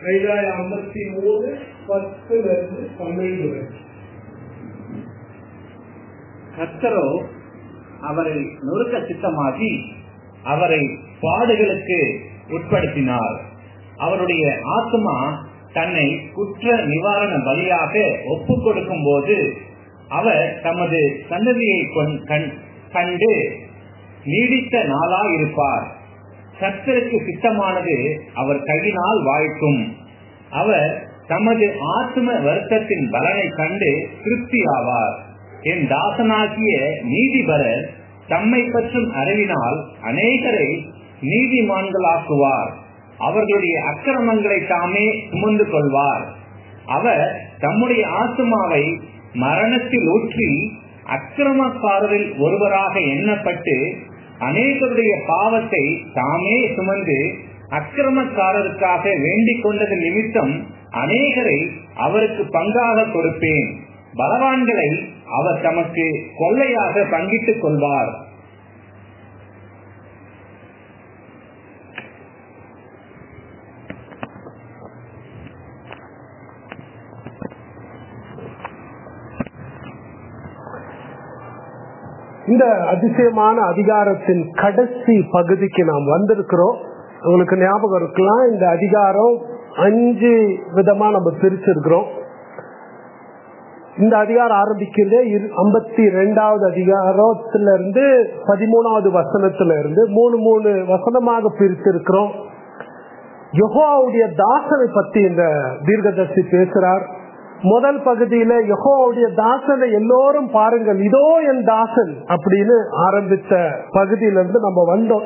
ஐந்தாயிரம் ஐம்பத்தி மூணு பத்துல இருந்து பன்னெண்டு வரை கர்த்தரோ அவரை நொறுக்க சித்தமாகி அவரை பாடுகளுக்கு உட்படுத்தினார் அவருடைய ஆத்மா தன்னை குற்ற நிவாரண பலியாக ஒப்பு கொடுக்கும் போது அவர் தமது சந்ததியை கொண்- கண்- கண்டு நீடித்த நாளா இருப்பார் கர்த்தருக்கு சித்தமானது அவர் கையினால் வாய்க்கும் அவர் தமது ஆத்ம வருத்தத்தின் பலனை கண்டு திருப்தி ஆவார் என் தாசனாகிய நீதிபரர் தம்மை பற்றும் அறிவினால் அநேகரை நீதிமான்களாக்குவார் அவர்களுடைய அக்கிரமங்களை தாமே சுமந்து கொள்வார் அவர் தம்முடைய ஆத்மாவை மரணத்தில் ஊற்றி அக்கிரமக்காரரில் ஒருவராக எண்ணப்பட்டு அநேகருடைய பாவத்தை தாமே சுமந்து அக்கிரமக்காரருக்காக வேண்டிக் கொண்டது நிமித்தம் அநேகரை அவருக்கு பங்காக கொடுப்பேன் பலவான்களை அவர் தமக்கு கொள்ளையாக பங்கிட்டுக் கொள்வார் இந்த அதிசயமான அதிகாரத்தின் கடைசி பகுதிக்கு நாம் வந்திருக்கிறோம் உங்களுக்கு ஞாபகம் இருக்கலாம் இந்த அதிகாரம் அஞ்சு விதமா நம்ம பிரிச்சிருக்கிறோம் இந்த அதிகாரம் ஆரம்பிக்கிறது ஐம்பத்தி ரெண்டாவது அதிகாரத்துல இருந்து பதிமூணாவது வசனத்துல இருந்து மூணு மூணு வசனமாக பிரிச்சிருக்கிறோம் யெகோவாவுடைய தாசனை பத்தி இந்த தீர்க்கதர்சி பேசுறார் முதல் பகுதியில யெகோவாவுடைய தாசனை எல்லோரும் பாருங்கள் இதோ என் தாசன் அப்படின்னு ஆரம்பித்த பகுதியிலிருந்து நம்ம வந்தோம்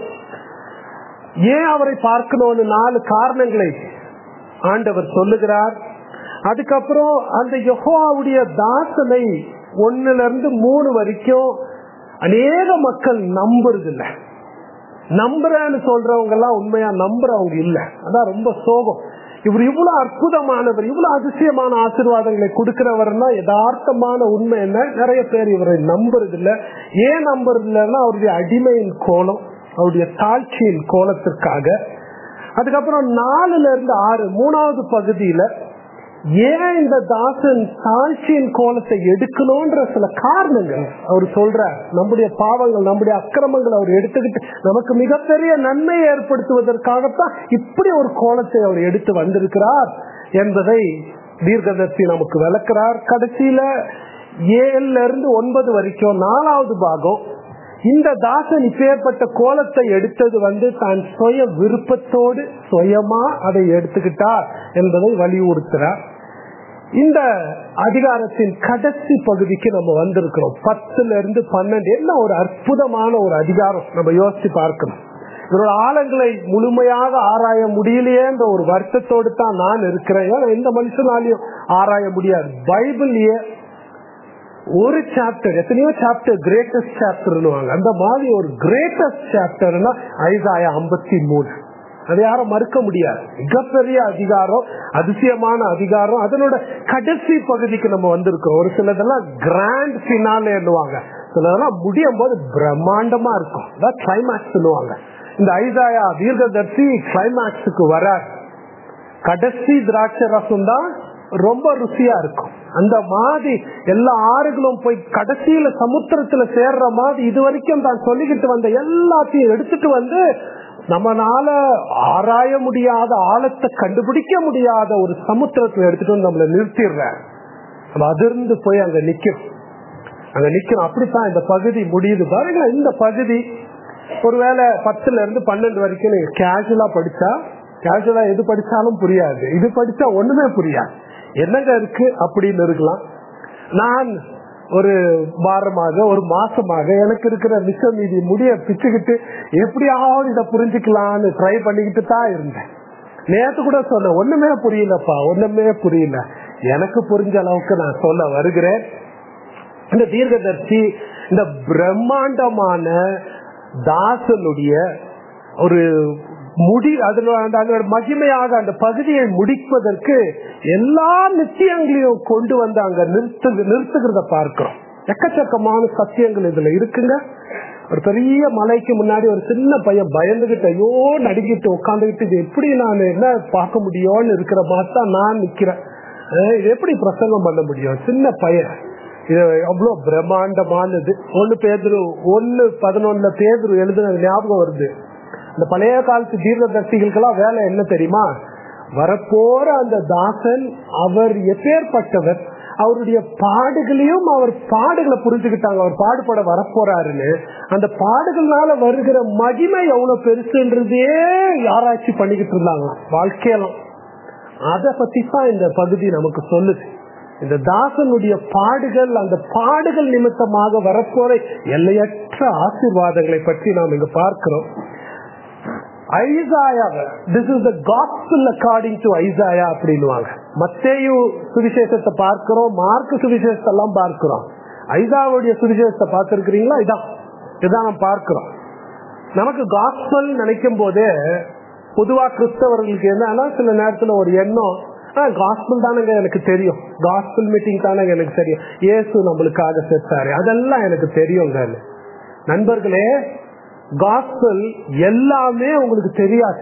ஏன் அவரை பார்க்கணும்னு நாலு காரணங்களை ஆண்டவர் சொல்லுகிறார் அதுக்கப்புறம் அந்த யெகோவாவுடைய தாசனை ஒண்ணுல இருந்து மூணு வரைக்கும் அநேக மக்கள் நம்புறது இல்ல நம்புறேன்னு சொல்றவங்க எல்லாம் உண்மையா நம்புறவங்க இல்ல அதான் ரொம்ப சோகம் இவர் இவ்வளவு அற்புதமானவர் இவ்வளவு அதிசயமான ஆசீர்வாதங்களை கொடுக்கிறவர்னா யதார்த்தமான உண்மை என்ன நிறைய பேர் இவரை நம்புறது இல்ல ஏன் நம்புறது இல்லைன்னா அவருடைய அடிமையின் கோலம் அவருடைய தாழ்ச்சியின் கோலத்திற்காக அதுக்கப்புறம் நாலுல இருந்து ஆறு மூணாவது பகுதியில ஏன் இந்த தாசன் தாழ்ச்சியின் கோலத்தை எடுக்கணும்ன்ற சில காரணங்கள் அவர் சொல்றார் நம்முடைய பாவங்கள் நம்முடைய அக்கிரமங்கள் அவர் எடுத்துக்கிட்டு நமக்கு மிகப்பெரிய நன்மை ஏற்படுத்துவதற்காகத்தான் இப்படி ஒரு கோலத்தை அவர் எடுத்து வந்திருக்கிறார் என்பதை தீர்க்கதர்சி நமக்கு விளக்குறார் கடைசியில ஏழுல இருந்து ஒன்பது வரைக்கும் நாலாவது பாகம் இந்த தாசன் இப்பேற்பட்ட கோலத்தை எடுத்தது வந்து தான் சுய விருப்பத்தோடு சுயமா அதை எடுத்துக்கிட்டார் என்பதை வலியுறுத்துறார் இந்த அதிகாரத்தின் கடைசி பகுதிக்கு நம்ம வந்திருக்கிறோம் பத்துல இருந்து பன்னெண்டு என்ன ஒரு அற்புதமான ஒரு அதிகாரம் நம்ம யோசிச்சு பார்க்கணும் இவரோட ஆழங்களை முழுமையாக ஆராய முடியலையேன்ற ஒரு வருத்தத்தோடு தான் நான் இருக்கிறேன் ஏன்னா எந்த மனுஷனாலையும் ஆராய முடியாது பைபிள்லயே ஒரு சாப்டர் எத்தனையோ சாப்டர் கிரேட்டஸ்ட் சாப்டர்னு அந்த மாதிரி ஒரு கிரேட்டஸ்ட் சாப்டர்னா ஐசாயா ஐம்பத்தி மூணு அதை யாரும் மறுக்க முடியாது மிகப்பெரிய அதிகாரம் அதிசயமான அதிகாரம் அதனோட கடைசி பகுதிக்கு நம்ம வந்திருக்கோம் ஒரு சிலதெல்லாம் கிராண்ட் பினாலே என்னுவாங்க சிலதெல்லாம் முடியும் போது பிரம்மாண்டமா இருக்கும் அதான் கிளைமேக்ஸ் சொல்லுவாங்க இந்த ஐசாயா தீர்க்கதர்சி கிளைமேக்ஸுக்கு வரார் கடைசி திராட்சை ரசம் தான் ரொம்ப ருசியா இருக்கும் அந்த மாதிரி எல்லா ஆறுகளும் போய் கடைசியில சமுத்திரத்துல சேர்ற மாதிரி இது வரைக்கும் தான் சொல்லிக்கிட்டு வந்த எல்லாத்தையும் எடுத்துட்டு வந்து நம்மனால ஆராய முடியாத ஆழத்தை கண்டுபிடிக்க முடியாத ஒரு சமுத்திரத்துல எடுத்துட்டு வந்து நம்மளை நிறுத்திடுற நம்ம அதிர்ந்து போய் அங்க நிக்கிறோம் அங்க நிக்கிறோம் அப்படித்தான் இந்த பகுதி முடியுது பாருங்க இந்த பகுதி ஒருவேளை பத்துல இருந்து பன்னெண்டு வரைக்கும் நீங்க கேஷுவலா படிச்சா கேஷுவலா எது படிச்சாலும் புரியாது இது படிச்சா ஒண்ணுமே புரியாது என்னங்க இருக்கு அப்படின்னு இருக்கலாம் நான் ஒரு வாரமாக ஒரு மாசமாக எனக்கு இருக்கிற மிச்ச மீதி முடிய பிச்சுக்கிட்டு எப்படியாவது இதை புரிஞ்சுக்கலாம்னு ட்ரை பண்ணிக்கிட்டு தான் இருந்தேன் நேத்து கூட சொன்னேன் ஒண்ணுமே புரியலப்பா ஒண்ணுமே புரியல எனக்கு புரிஞ்ச அளவுக்கு நான் சொல்ல வருகிறேன் இந்த தீர்க்கதர்சி இந்த பிரம்மாண்டமான தாசனுடைய ஒரு முடி அதனோட அதனோட மகிமையாக அந்த பகுதியை முடிப்பதற்கு எல்லா நிச்சயங்களையும் கொண்டு வந்து அங்க நிறுத்து நிறுத்துகிறத பார்க்கிறோம் எக்கச்சக்கமான சத்தியங்கள் இதுல இருக்குங்க ஒரு பெரிய மலைக்கு முன்னாடி ஒரு சின்ன பையன் பயந்துகிட்டு ஐயோ நடுங்கிட்டு உட்காந்துக்கிட்டு இது எப்படி நான் என்ன பார்க்க முடியும்னு இருக்கிற மாதிரி தான் நான் நிக்கிறேன் அஹ் இது எப்படி பிரசங்கம் பண்ண முடியும் சின்ன பையன் இது அவ்வளவு பிரம்மாண்டமானது ஒண்ணு பேதுரு ஒண்ணு பதினொன்னுல பேதுரு எழுதுனது ஞாபகம் வருது இந்த பழைய காலத்து தீர்க்கதர்சிகளுக்கெல்லாம் வேலை என்ன தெரியுமா வரப்போற அந்த தாசன் அவர் எப்பேற்பட்டவர் அவருடைய பாடுகளையும் அவர் பாடுகளை புரிஞ்சுக்கிட்டாங்க அவர் பாடுபட வரப்போறாருன்னு அந்த பாடுகள்னால வருகிற மகிமை எவ்வளவு பெருசுன்றதே ஆராய்ச்சி பண்ணிக்கிட்டு இருந்தாங்க வாழ்க்கையெல்லாம் அத பத்தி தான் இந்த பகுதி நமக்கு சொல்லுது இந்த தாசனுடைய பாடுகள் அந்த பாடுகள் நிமித்தமாக வரப்போற எல்லையற்ற ஆசீர்வாதங்களை பற்றி நாம் இங்க பார்க்கிறோம் Isaiah this is the gospel according to Isaiah அப்படின்னுவாங்க மத்தேயு சுவிசேஷத்தை பார்க்கிறோம் மார்க் சுவிசேஷத்தை எல்லாம் பார்க்கிறோம் ஐசாவுடைய சுவிசேஷத்தை பார்த்திருக்கிறீங்களா இதான் இதான் நாம் பார்க்கிறோம் நமக்கு காஸ்பல் நினைக்கும் போதே பொதுவா கிறிஸ்தவர்களுக்கு என்னன்னா சில நேரத்துல ஒரு எண்ணம் காஸ்பிள் தானங்க எனக்கு தெரியும் காஸ்பிள் மீட்டிங் தானங்க எனக்கு தெரியும் இயேசு நம்மளுக்காக செத்தாரு அதெல்லாம் எனக்கு தெரியுங்க நண்பர்களே காஸ்பல் எல்லாமே உங்களுக்கு தெரியாது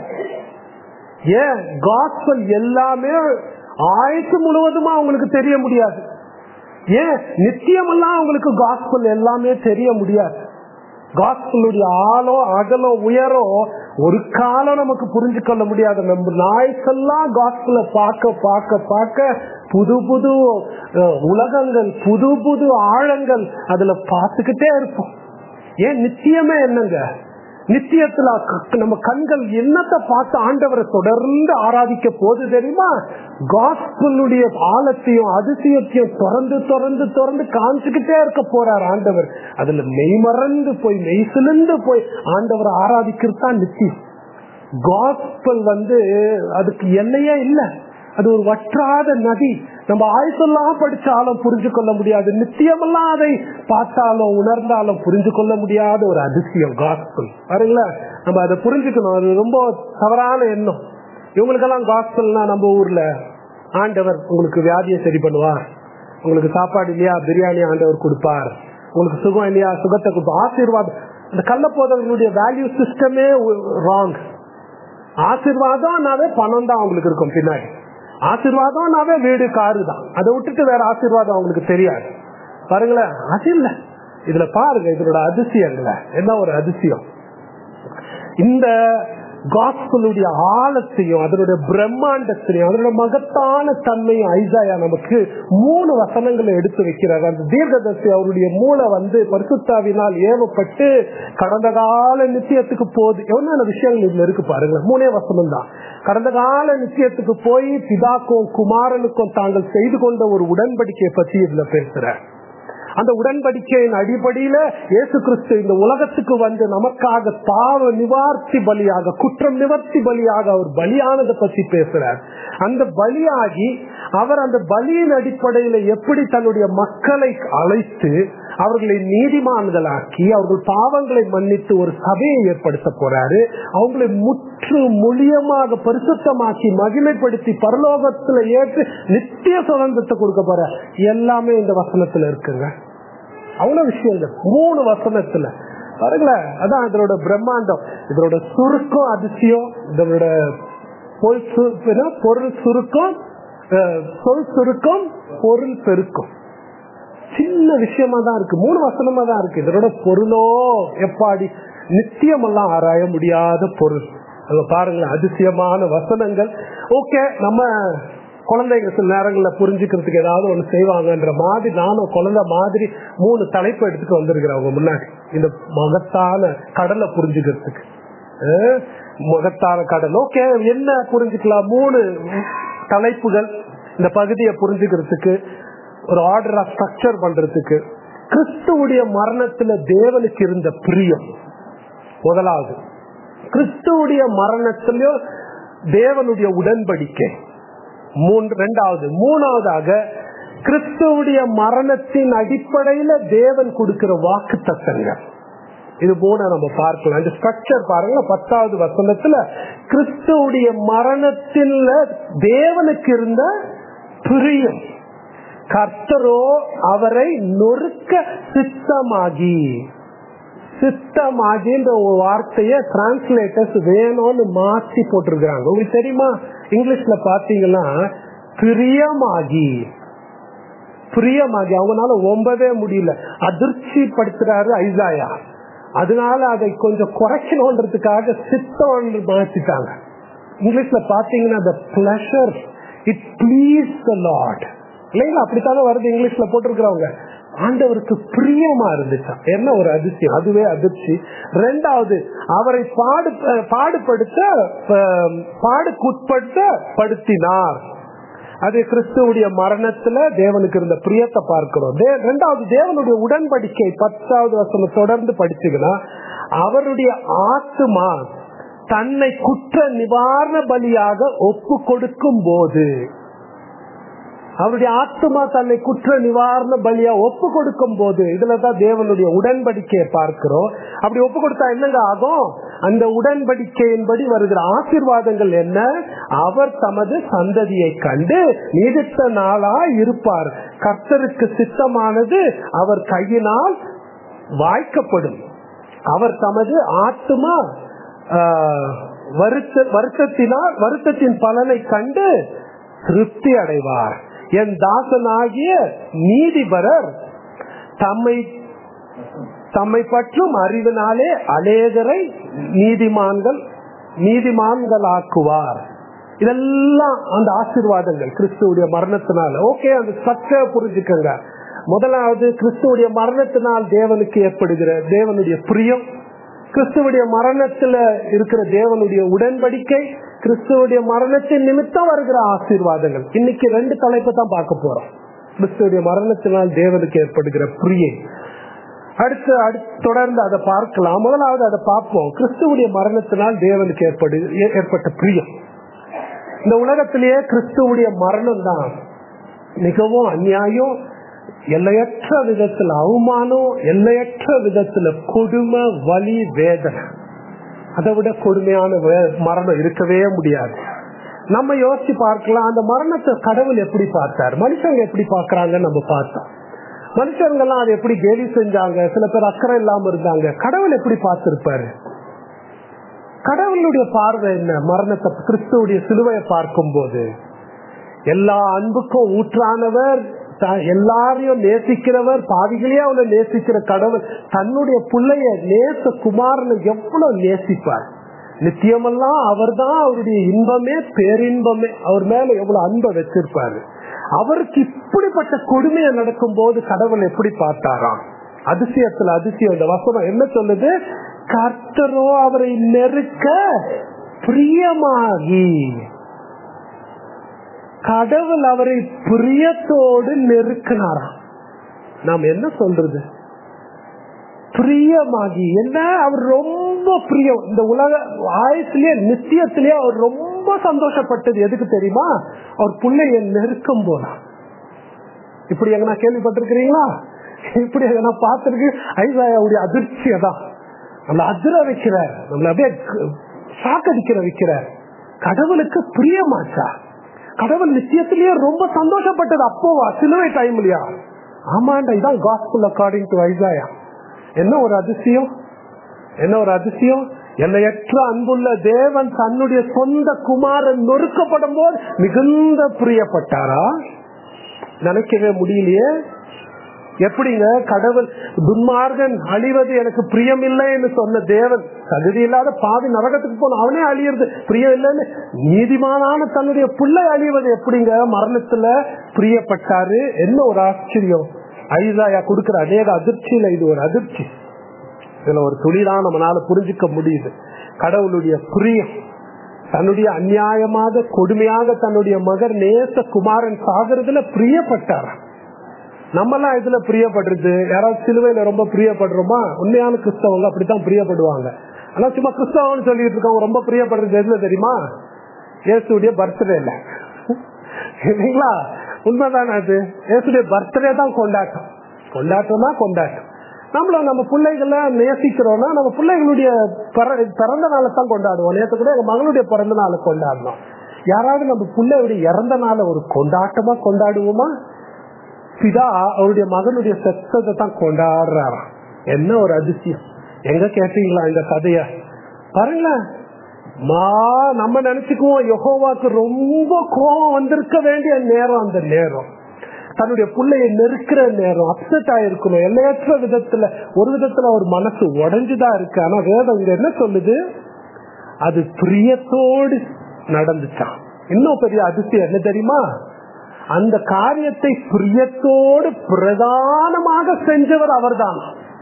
ஏன் காஸ்பல் எல்லாமே ஆயுசு முழுவதுமா உங்களுக்கு தெரிய முடியாது ஏன் நித்தியமெல்லாம் உங்களுக்கு காஸ்பல் எல்லாமே தெரிய முடியாது காஸ்பலுடைய ஆழம் அகலம் உயரம் ஒரு காலம் நமக்கு புரிஞ்சு கொள்ள முடியாது நம்ம நாய்க்கெல்லாம் காஸ்பல பார்க்க பார்க்க பார்க்க புது புது அஹ், உலகங்கள் புது புது ஆழங்கள் அதுல பார்த்துக்கிட்டே இருப்போம் ஏன் நிச்சயமே என்னங்க நித்தியத்துல க- நம்ம கண்கள் என்னத்தை பார்த்து ஆண்டவரை தொடர்ந்து ஆராதிக்க போது தெரியுமா காஸ்பலுடைய ஆழத்தையும் அதிசயத்தையும் திறந்து திறந்து திறந்து காமிச்சுக்கிட்டே இருக்க போறார் ஆண்டவர் அதுல மெய்மறந்து போய் மெய் சிலிந்து போய் ஆண்டவரை ஆராதிக்கிறது தான் நித்தியம் காஸ்பல் வந்து அதுக்கு எல்லையே இல்லை அது ஒரு வற்றாத நதி நம்ம ஆயுசெல்லாம் படிச்சாலும் புரிஞ்சு கொள்ள முடியாது நித்தியமெல்லாம் அதை பார்த்தாலும் உணர்ந்தாலும் புரிஞ்சு கொள்ள முடியாத ஒரு அதிசயம் காஸ்பல் பாருங்களேன் நம்ம அதை புரிஞ்சுக்கணும் அது ரொம்ப தவறான எண்ணம் இவங்களுக்கெல்லாம் காஸ்பல்னா நம்ம ஊர்ல ஆண்டவர் உங்களுக்கு வியாதியை சரி பண்ணுவார் உங்களுக்கு சாப்பாடு இல்லையா பிரியாணி ஆண்டவர் கொடுப்பார் உங்களுக்கு சுகம் இல்லையா சுகத்தை கொடுப்பார் ஆசீர்வாதம் இந்த கள்ளப்போதவர்களுடைய வேல்யூ சிஸ்டமே ராங் ஆசீர்வாதம்னாவே பணம் தான் அவங்களுக்கு இருக்கும் பின்னாடி ஆசீர்வாதம்னாவே வீடு காரு தான் அதை விட்டுட்டு வேற ஆசீர்வாதம் அவங்களுக்கு தெரியாது பாருங்களேன் அது இல்ல இதுல பாருங்க இதனோட அதிசயங்கள என்ன ஒரு அதிசயம் இந்த காஸ்பலுடைய ஆழத்தையும் அதனுடைய பிரம்மாண்டத்தையும் அதனுடைய மகத்தான தன்மையும் ஐசாயா நமக்கு மூணு வசனங்களை எடுத்து வைக்கிறார் அந்த தீர்க்கதர்சி அவருடைய மூளை வந்து பரிசுத்தாவினால் ஏவப்பட்டு கடந்த கால நிச்சயத்துக்கு போகுது எவ்வளவு விஷயங்கள் இதுல இருக்கு பாருங்களேன் மூணே வசனம் தான் கடந்த கால நிச்சயத்துக்கு போய் பிதாக்கும் குமாரனுக்கும் தாங்கள் செய்து கொண்ட ஒரு உடன்படிக்கையை பத்தி இதுல பேசுற அந்த உடன்படிக்கையின் அடிப்படையில இயேசு கிறிஸ்து இந்த உலகத்துக்கு வந்து நமக்காக பாவ நிவார்த்தி பலியாக குற்றம் நிவர்த்தி பலியாக அவர் பலியானதை பத்தி பேசுறார் அந்த பலியாகி அவர் அந்த பலியின் அடிப்படையில எப்படி தன்னுடைய மக்களை அழைத்து அவர்களை நீதிமான்களாக்கி அவர்கள் பாவங்களை மன்னித்து ஒரு சபையை ஏற்படுத்த போறாரு அவங்களை முற்று மொழியமாக பரிசுத்தமாக்கி மகிமைப்படுத்தி பரலோகத்துல ஏற்று நித்திய சுதந்திரத்தை கொடுக்க போற எல்லாமே இந்த வசனத்துல இருக்குங்க அவ்வளவு விஷயங்கள் மூணு வசனத்துல பாருங்களேன் அதான் இதனோட பிரம்மாண்டம் இதனோட சுருக்கம் அதிசயம் இதனோட பொருள் சு- என்ன? பொருள் சுருக்கம் அஹ், சொல் சுருக்கம் பொருள் பெருக்கம் சின்ன விஷயமா தான் இருக்கு மூணு வசனமா தான் இருக்கு இதனோட பொருளோ எப்பாடி நித்தியமெல்லாம் ஆராய முடியாத பொருள் அங்க பாருங்களேன் அதிசயமான வசனங்கள் ஓகே நம்ம குழந்தைங்க சில நேரங்கள்ல புரிஞ்சுக்கிறதுக்கு ஏதாவது ஒண்ணு செய்வாங்கன்ற மாதிரி நானும் குழந்தை மாதிரி மூணு தலைப்பு எடுத்துட்டு வந்திருக்கிறேன் அவங்க முன்னாடி இந்த மகத்தான கடலை புரிஞ்சுக்கிறதுக்கு அஹ், மகத்தான கடல் ஓகே என்ன புரிஞ்சுக்கலாம் மூணு தலைப்புகள் இந்த பகுதியை புரிஞ்சுக்கிறதுக்கு ஒரு ஆர்டரா ஸ்ட்ரக்சர் பண்றதுக்கு கிறிஸ்துவுடைய மரணத்துல தேவனுக்கு இருந்த பிரியம் முதலாவது கிறிஸ்துவுடைய மரணத்திலும் தேவனுடைய உடன்படிக்கை மூன்று ரெண்டாவது மூணாவதாக கிறிஸ்துவுடைய மரணத்தின் அடிப்படையில தேவன் கொடுக்கிற வாக்கு தத்தங்கள் இது மூணு நம்ம பார்க்கலாம் இந்த ஸ்ட்ரக்சர் பாருங்க பத்தாவது வசனத்துல கிறிஸ்துவுடைய மரணத்தில தேவனுக்கு இருந்த பிரியம் கர்த்தரோ அவரை நொறுக்க சித்தமாகி சித்தமாகின்ற ஒரு வார்த்தைய டிரான்ஸ்லேட்டர்ஸ் வேணும்னு மாற்றி போட்டிருக்கிறாங்க உங்களுக்கு தெரியுமா இங்கிலீஷ்ல பாத்தீங்கன்னா பிரியமாகி பிரியமாகி அவங்களால ஒன்பதே முடியல அதிர்ச்சி படுத்துறாரு ஐசாயா அதனால அதை கொஞ்சம் குறைக்கணுன்றதுக்காக சித்தம் மாத்திட்டாங்க இங்கிலீஷ்ல பாத்தீங்கன்னா the pleasure it please the lord இல்லைங்களா அப்படித்தானே வருது இங்கிலீஷ்ல போட்டிருக்கிறவங்க ஆண்டவருக்கு பிரியமா இருந்துச்சா என்ன ஒரு அதிர்ச்சியம் அதுவே அதிர்ச்சி ரெண்டாவது அவரை பாடு பாடுபடுத்த அஹ், பாடுக்குட்படுத்த படுத்தினார் அது கிறிஸ்துவுடைய மரணத்துல தேவனுக்கு இருந்த பிரியத்தை பார்க்கிறோம் தே- ரெண்டாவது தேவனுடைய உடன்படிக்கை பத்தாவது வசனம் தொடர்ந்து படிச்சுங்கன்னா அவருடைய ஆத்துமா தன்னை குற்ற நிவாரண பலியாக ஒப்பு கொடுக்கும் போது அவருடைய ஆத்மா தன்னை குற்ற நிவாரண பலியா ஒப்பு கொடுக்கும் போது இதுலதான் தேவனுடைய உடன்படிக்கையை பார்க்கிறோம் அப்படி ஒப்பு கொடுத்தா என்னங்க ஆகும் அந்த உடன்படிக்கையின்படி வருகிற ஆசீர்வாதங்கள் என்ன அவர் தமது சந்ததியை கண்டு நீடித்த நாளா இருப்பார் கர்த்தருக்கு சித்தமானது அவர் கையினால் வாய்க்கப்படும் அவர் தமது ஆத்மா ஆஹ், வருத்த வருத்தத்தினால் வருத்தத்தின் பலனை கண்டு திருப்தி அடைவார் என் தாசனாகிய நீதிபரர் தம்மை தம்மை பற்றும் அறிவினாலே அநேகரை நீதிமான்கள் நீதிமான்களாக்குவார் இதெல்லாம் அந்த ஆசீர்வாதங்கள் கிறிஸ்துவுடைய மரணத்தினால ஓகே அந்த சற்ற புரிஞ்சுக்கங்க முதலாவது கிறிஸ்துவுடைய மரணத்தினால் தேவனுக்கு ஏற்படுகிற தேவனுடைய பிரியம் கிறிஸ்துவுடைய மரணத்துல இருக்கிற தேவனுடைய உடன்படிக்கை கிறிஸ்துவுடைய மரணத்தின் நிமித்தம் வருகிற ஆசீர்வாதங்கள் இன்னைக்கு ரெண்டு தலைப்பை தான் பார்க்க போறோம் கிறிஸ்துவுடைய மரணத்தினால் தேவனுக்கு ஏற்படுகிற பிரியை அடுத்து அடுத்து தொடர்ந்து அதை பார்க்கலாம் முதலாவது அதை பார்ப்போம் கிறிஸ்துவுடைய மரணத்தினால் தேவனுக்கு ஏற்படு ஏ- ஏற்பட்ட பிரியம் இந்த உலகத்திலேயே கிறிஸ்துவுடைய மரணம் தான் மிகவும் அநியாயம் எல்லையற்ற விதத்துல அவமானம் எல்லையற்ற விதத்துல கொடுமை வலி வேதனை அதை விட கொடுமையான வே- மரணம் இருக்கவே முடியாது நம்ம யோசிச்சு பார்க்கலாம் அந்த மரணத்தை கடவுள் எப்படி பார்த்தார் மனுஷங்க எப்படி பார்க்கறாங்கன்னு நம்ம பார்த்தோம் மனுஷங்கெல்லாம் அதை எப்படி கேலி செஞ்சாங்க சில பேர் அக்கறை இல்லாம இருந்தாங்க கடவுள் எப்படி பார்த்திருப்பாரு கடவுளுடைய பார்வை என்ன மரணத்தை கிறிஸ்துவுடைய சிலுவையை பார்க்கும் போது எல்லா அன்புக்கும் ஊற்றானவர் த- எல்லாரையும் நேசிக்கிறவர் பாவிகளே அவனை நேசிக்கிற கடவுள் தன்னுடைய பிள்ளைய நேச குமாரனை எவ்வளவு நேசிப்பார் நித்தியமெல்லாம் அவர்தான் அவருடைய இன்பமே பேரின்பமே அவர் மேல எவ்வளவு அன்பை வச்சிருப்பாரு அவருக்கு இப்படிப்பட்ட கொடுமையை நடக்கும் போது கடவுள் எப்படி பார்த்தாராம் அதிசயத்துல அதிசயம் இந்த வசனம் என்ன சொல்லுது கர்த்தரோ அவரை நெருக்க பிரியமாகி கடவுள் அவரை பிரியத்தோடு நெருக்கினாராம் நாம் என்ன சொல்றது பிரியமாகி என்ன அவர் ரொம்ப பிரியம் இந்த உலக ஆயுசிலேயே நித்தியத்திலேயே அவர் ரொம்ப சந்தோஷப்பட்டது எதுக்கு தெரியுமா அவர் பிள்ளைய நெருக்கம் போனா இப்படி எங்கன்னா கேள்விப்பட்டிருக்கிறீங்களா இப்படி எங்கன்னா பார்த்திருக்கு ஐசாயாவுடைய அதிர்ச்சியை தான் நம்மளை அதிர வைக்கிறார் நம்மளை அப்படியே சாக்கடிக்கிற வைக்கிறார் கடவுளுக்கு பிரியமாச்சா கடவுள் நிச்சயத்திலேயே ரொம்ப சந்தோஷப்பட்டது அப்போவா சிலுவை டைம்லயா ஆமாண்டா இதான் காஸ்புல் அக்கார்டிங் டு ஐசாயா என்ன ஒரு அதிசயம் என்ன ஒரு அதிசயம் எல்லையற்ற அன்புள்ள தேவன் தன்னுடைய சொந்த குமாரன் நொறுக்கப்படும் போது மிகுந்த பிரியப்பட்டாரா நினைக்கவே முடியலையே எப்படிங்க கடவுள் துன்மார்கன் அழிவது எனக்கு பிரியம் இல்லைன்னு சொன்ன தேவன் தகுதி இல்லாத பாதி நரகத்துக்கு போன அவனே அழியிறது பிரியம் இல்லைன்னு நீதிமானான தன்னுடைய பிள்ளை அழிவது எப்படிங்க மரணத்துல பிரியப்பட்டாரு என்ன ஒரு ஆச்சரியம் ஐசாயா கொடுக்கிற அநேக அதிர்ச்சியில இது ஒரு அதிர்ச்சி இதுல ஒரு துளிதான் நம்மளால புரிஞ்சுக்க முடியுது கடவுளுடைய பிரியம் தன்னுடைய அநியாயமாக கொடுமையாக தன்னுடைய மகர் நேச குமாரன் சாகிறதுல பிரியப்பட்டார் நம்மெல்லாம் இதுல பிரியப்படுறது யாராவது சிலுவையில ரொம்ப பிரியப்படுறோமா உண்மையான கிறிஸ்தவங்க அப்படித்தான் பிரியப்படுவாங்க ஆனா சும்மா கிறிஸ்தவம்னு சொல்லிட்டு இருக்கவங்க ரொம்ப பிரியப்படுறது எதுல தெரியுமா இயேசுடைய பர்த்டே இல்ல இல்லைங்களா உண்மைதானே அது இயேசுடைய பர்த்டே தான் கொண்டாட்டம் கொண்டாட்டம்னா கொண்டாட்டம் நம்மள நம்ம பிள்ளைகளை நேசிக்கிறோம்னா நம்ம பிள்ளைகளுடைய பிற- பிறந்த நாளை தான் கொண்டாடுவோம் நேற்று கூட எங்க மகளுடைய பிறந்த நாளை கொண்டாடணும் யாராவது நம்ம பிள்ளையுடைய இறந்த நாளை ஒரு கொண்டாட்டமா கொண்டாடுவோமா பிதா அவருடைய மகனுடைய செத்தத்தை தான் கொண்டாடுறாராம் என்ன ஒரு அதிசயம் எங்க கேட்டீங்களா இந்த கதைய பாருங்களேன் மா நம்ம நினைச்சுக்குவோம் யெகோவாக்கு ரொம்ப கோபம் வந்திருக்க வேண்டிய நேரம் அந்த நேரம் தன்னுடைய பிள்ளைய நெருக்கிற நேரம் அப்செட் ஆயிருக்கணும் எல்லையற்ற விதத்துல ஒரு விதத்துல ஒரு மனசு உடைஞ்சுதான் இருக்கு ஆனா வேதம் இங்க என்ன சொல்லுது அது பிரியத்தோடு நடந்துச்சான் இன்னும் பெரிய அதிசயம் என்ன தெரியுமா அந்த காரியத்தை பிரியத்தோடு பிரதானமாக செஞ்சவர் அவர்தான்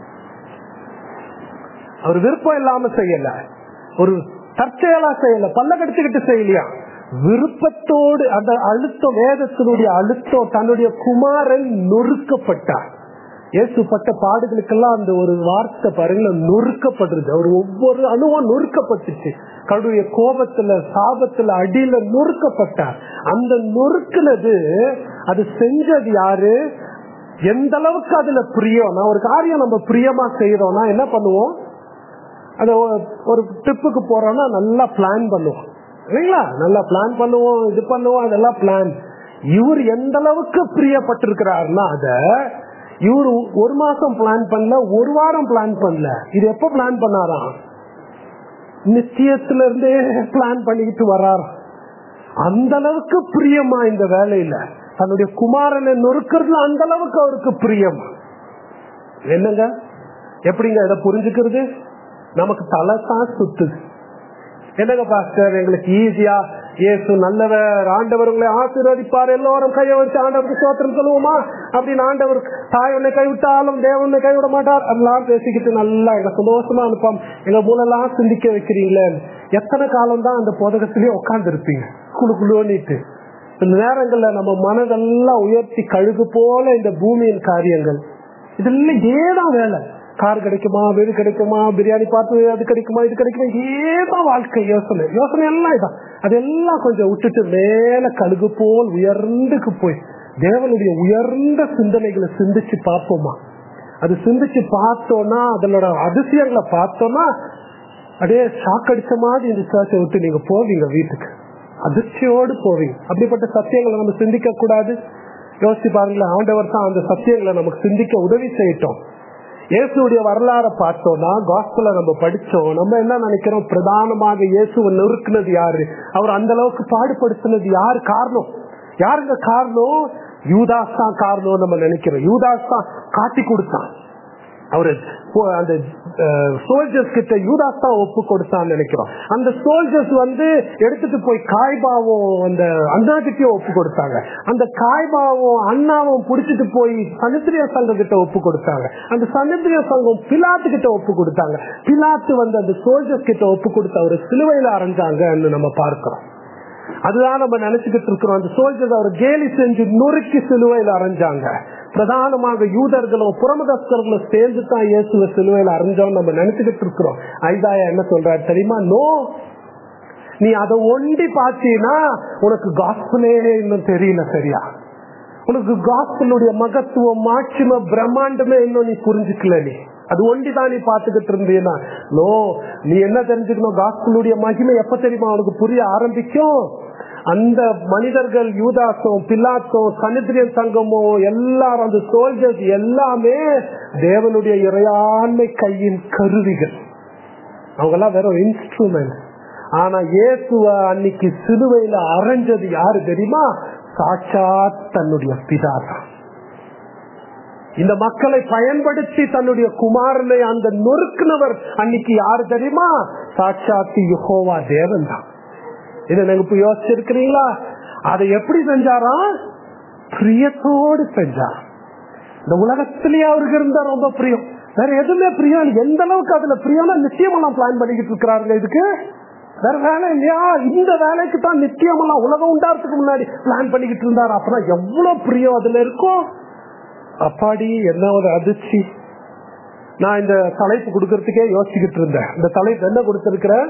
அவர் விருப்பம் இல்லாம செய்யல ஒரு தற்செயலா செய்யல பல்ல கடிச்சுக்கிட்டு செய்யலையா விருப்பத்தோடு அந்த அழுத்தம் வேதத்தினுடைய அழுத்தம் தன்னுடைய குமாரன் நொறுக்கப்பட்டார் இயேசுப்பட்ட பாடுகளுக்கெல்லாம் அந்த ஒரு வார்த்தை பாருங்க நொறுக்கப்படுறது அவர் ஒவ்வொரு அணுவும் நொறுக்கப்பட்டுச்சு கடவுளுடைய கோபத்துல சாபத்துல அடியில நொறுக்கப்பட்டார் அந்த நொறுக்குனது அது செஞ்சது யாரு எந்த அளவுக்கு அதுல பிரியம் நான் ஒரு காரியம் நம்ம பிரியமா செய்யறோம்னா என்ன பண்ணுவோம் அந்த ஒரு ட்ரிப்புக்கு போறோம்னா நல்லா பிளான் பண்ணுவோம் இல்லைங்களா நல்லா பிளான் பண்ணுவோம் இது பண்ணுவோம் அதெல்லாம் பிளான் இவர் எந்த அளவுக்கு பிரியப்பட்டிருக்கிறாருன்னா அத இவர் ஒரு மாசம் பிளான் பண்ணல ஒரு வாரம் பிளான் பண்ணல இது எப்ப பிளான் பண்ணாராம் நிச்சயத்துல இருந்தே பிளான் பண்ணிக்கிட்டு வர்றாராம் அந்த அளவுக்கு பிரியமா இந்த வேலையில தன்னுடைய குமாரனை நொறுக்கிறதுல அந்த அளவுக்கு அவருக்கு பிரியம் என்னங்க எப்படிங்க இதை புரிஞ்சுக்கிறது நமக்கு தலை தான் சுத்துது என்னங்க பாஸ்டர் எங்களுக்கு ஈஸியா இயேசு நல்லவர் ஆண்டவர் உங்களை ஆசீர்வதிப்பார் எல்லோரும் கையை வச்சு ஆண்டவருக்கு சோத்திரம் சொல்லுவோமா அப்படின்னு ஆண்டவர் தாய் உன்னை கைவிட்டாலும் தேவன் உன்னை கைவிட மாட்டார் அதெல்லாம் பேசிக்கிட்டு நல்லா எங்க சந்தோஷமா அனுப்பாம் எங்க மூலெல்லாம் சிந்திக்க வைக்கிறீங்களே எத்தனை காலம் தான் அந்த போதகத்திலேயே உட்கார்ந்து இருப்பீங்க குழு குழுன்னுட்டு சில நேரங்கள்ல நம்ம மனதெல்லாம் உயர்த்தி கழுகு போல இந்த பூமியின் காரியங்கள் இதெல்லாம் ஏதான் வேலை கார் கிடைக்குமா வீடு கிடைக்குமா பிரியாணி பார்த்து அது கிடைக்குமா இது கிடைக்குமா ஏதான் வாழ்க்கை யோசனை யோசனை எல்லாம் இதான் அதெல்லாம் கொஞ்சம் விட்டுட்டு மேல கழுகு போல் உயர்ந்துக்கு போய் தேவனுடைய உயர்ந்த சிந்தனைகளை சிந்திச்சு பார்ப்போமா அது சிந்திச்சு பார்த்தோம்னா அதனோட அதிசயங்களை பார்த்தோம்னா அப்படியே ஷாக் அடிச்ச மாதிரி இந்த சர்ச்சை விட்டு நீங்க போவீங்க வீட்டுக்கு அதிர்ச்சியோடு போவீங்க அப்படிப்பட்ட சத்தியங்களை நம்ம சிந்திக்க கூடாது யோசிச்சு பாருங்களேன் ஆண்டவர் தான் அந்த சத்தியங்களை நமக்கு சிந்திக்க உதவி செய்யட்டும் இயேசுடைய வரலாற பார்த்தோம்னா காஸ்பல நம்ம படிச்சோம் நம்ம என்ன நினைக்கிறோம் பிரதானமாக இயேசுவை நொறுக்குனது யாரு அவர் அந்த அளவுக்கு பாடுபடுத்தினது யாரு காரணம் யாருங்க காரணம் யூதாஸ் தான் காரணம் நம்ம நினைக்கிறோம் யூதாஸ் தான் காட்டி கொடுத்தான் அவரு அந்த சோல்ஜர்ஸ் கிட்ட யூதாஸ் தான் ஒப்பு கொடுத்தான்னு நினைக்கிறோம் அந்த சோல்ஜர்ஸ் வந்து எடுத்துட்டு போய் காய்பாவும் அந்த அண்ணா கிட்டயும் ஒப்பு கொடுத்தாங்க அந்த காய்பாவும் அண்ணாவும் புடிச்சிட்டு போய் சனித்திரிய சங்கம் கிட்ட ஒப்பு கொடுத்தாங்க அந்த சனித்திரிய சங்கம் பிலாத்து கிட்ட ஒப்பு கொடுத்தாங்க பிலாத்து வந்து அந்த சோல்ஜர்ஸ் கிட்ட ஒப்பு கொடுத்து அவரு சிலுவையில அரைஞ்சாங்கன்னு நம்ம பார்க்கிறோம் அதுதான் நம்ம நினைச்சுக்கிட்டு இருக்கிறோம் அந்த சோல்ஜர்ஸ் அவர் கேலி செஞ்சு நொறுக்கி சிலுவையில் அரைஞ்சாங்க பிரதானமாக யூதர்களும் புறமதஸ்கர்களும் சேர்ந்து தான் இயேசுவ சிலுவையில் அரைஞ்சோம் நம்ம நினைச்சுக்கிட்டு இருக்கிறோம் ஐதாயா என்ன சொல்றாரு தெரியுமா நோ நீ அதை ஒண்டி பார்த்தீங்கன்னா உனக்கு காஸ்பலே இன்னும் தெரியல சரியா உனக்கு காஸ்பலுடைய மகத்துவம் மாட்சிம பிரம்மாண்டமே இன்னும் நீ புரிஞ்சுக்கல நீ அது ஒண்டிதான் நீ பாத்துக்கிட்டு இருந்தீங்கன்னா நோ நீ என்ன தெரிஞ்சுக்கணும் காஸ்பலுடைய மகிமை எப்ப தெரியுமா உனக்கு புரிய ஆரம்பிக்கும் அந்த மனிதர்கள் யூதாசம் பில்லாத்தம் சனித்திரியன் சங்கமோ எல்லாரும் அந்த சோல்ஜர்ஸ் எல்லாமே தேவனுடைய இறையாண்மை கையின் கருவிகள் அவங்க எல்லாம் வெறும் இன்ஸ்ட்ருமெண்ட் ஆனா இயேசுவ அன்னைக்கு சிலுவையில அரைஞ்சது யாரு தெரியுமா சாட்சாத் தன்னுடைய பிதா தான் இந்த மக்களை பயன்படுத்தி தன்னுடைய குமாரனை அந்த நொறுக்குனவர் அன்னைக்கு யாரு தெரியுமா சாட்சாத்தி யுகோவா தேவன் தான் இதை நீங்க இப்ப யோசிச்சிருக்கிறீங்களா அதை எப்படி செஞ்சாரா பிரியத்தோடு செஞ்சார் இந்த உலகத்திலேயே அவருக்கு இருந்தா ரொம்ப பிரியம் வேற எதுவுமே பிரியம் எந்த அளவுக்கு அதுல பிரியம்னா நிச்சயமெல்லாம் பிளான் பண்ணிக்கிட்டு இருக்கிறாருங்க இதுக்கு வேற வேலை இல்லையா இந்த வேலைக்கு தான் நிச்சயமெல்லாம் உலகம் உண்டாறதுக்கு முன்னாடி பிளான் பண்ணிக்கிட்டு இருந்தாரு அப்புறம் எவ்வளவு பிரியம் அதுல இருக்கும் அப்பாடி என்ன ஒரு அதிர்ச்சி நான் இந்த தலைப்பு கொடுக்கறதுக்கே யோசிச்சுக்கிட்டு இருந்தேன் இந்த தலைப்பு என்ன கொடுத்திருக்கிறேன்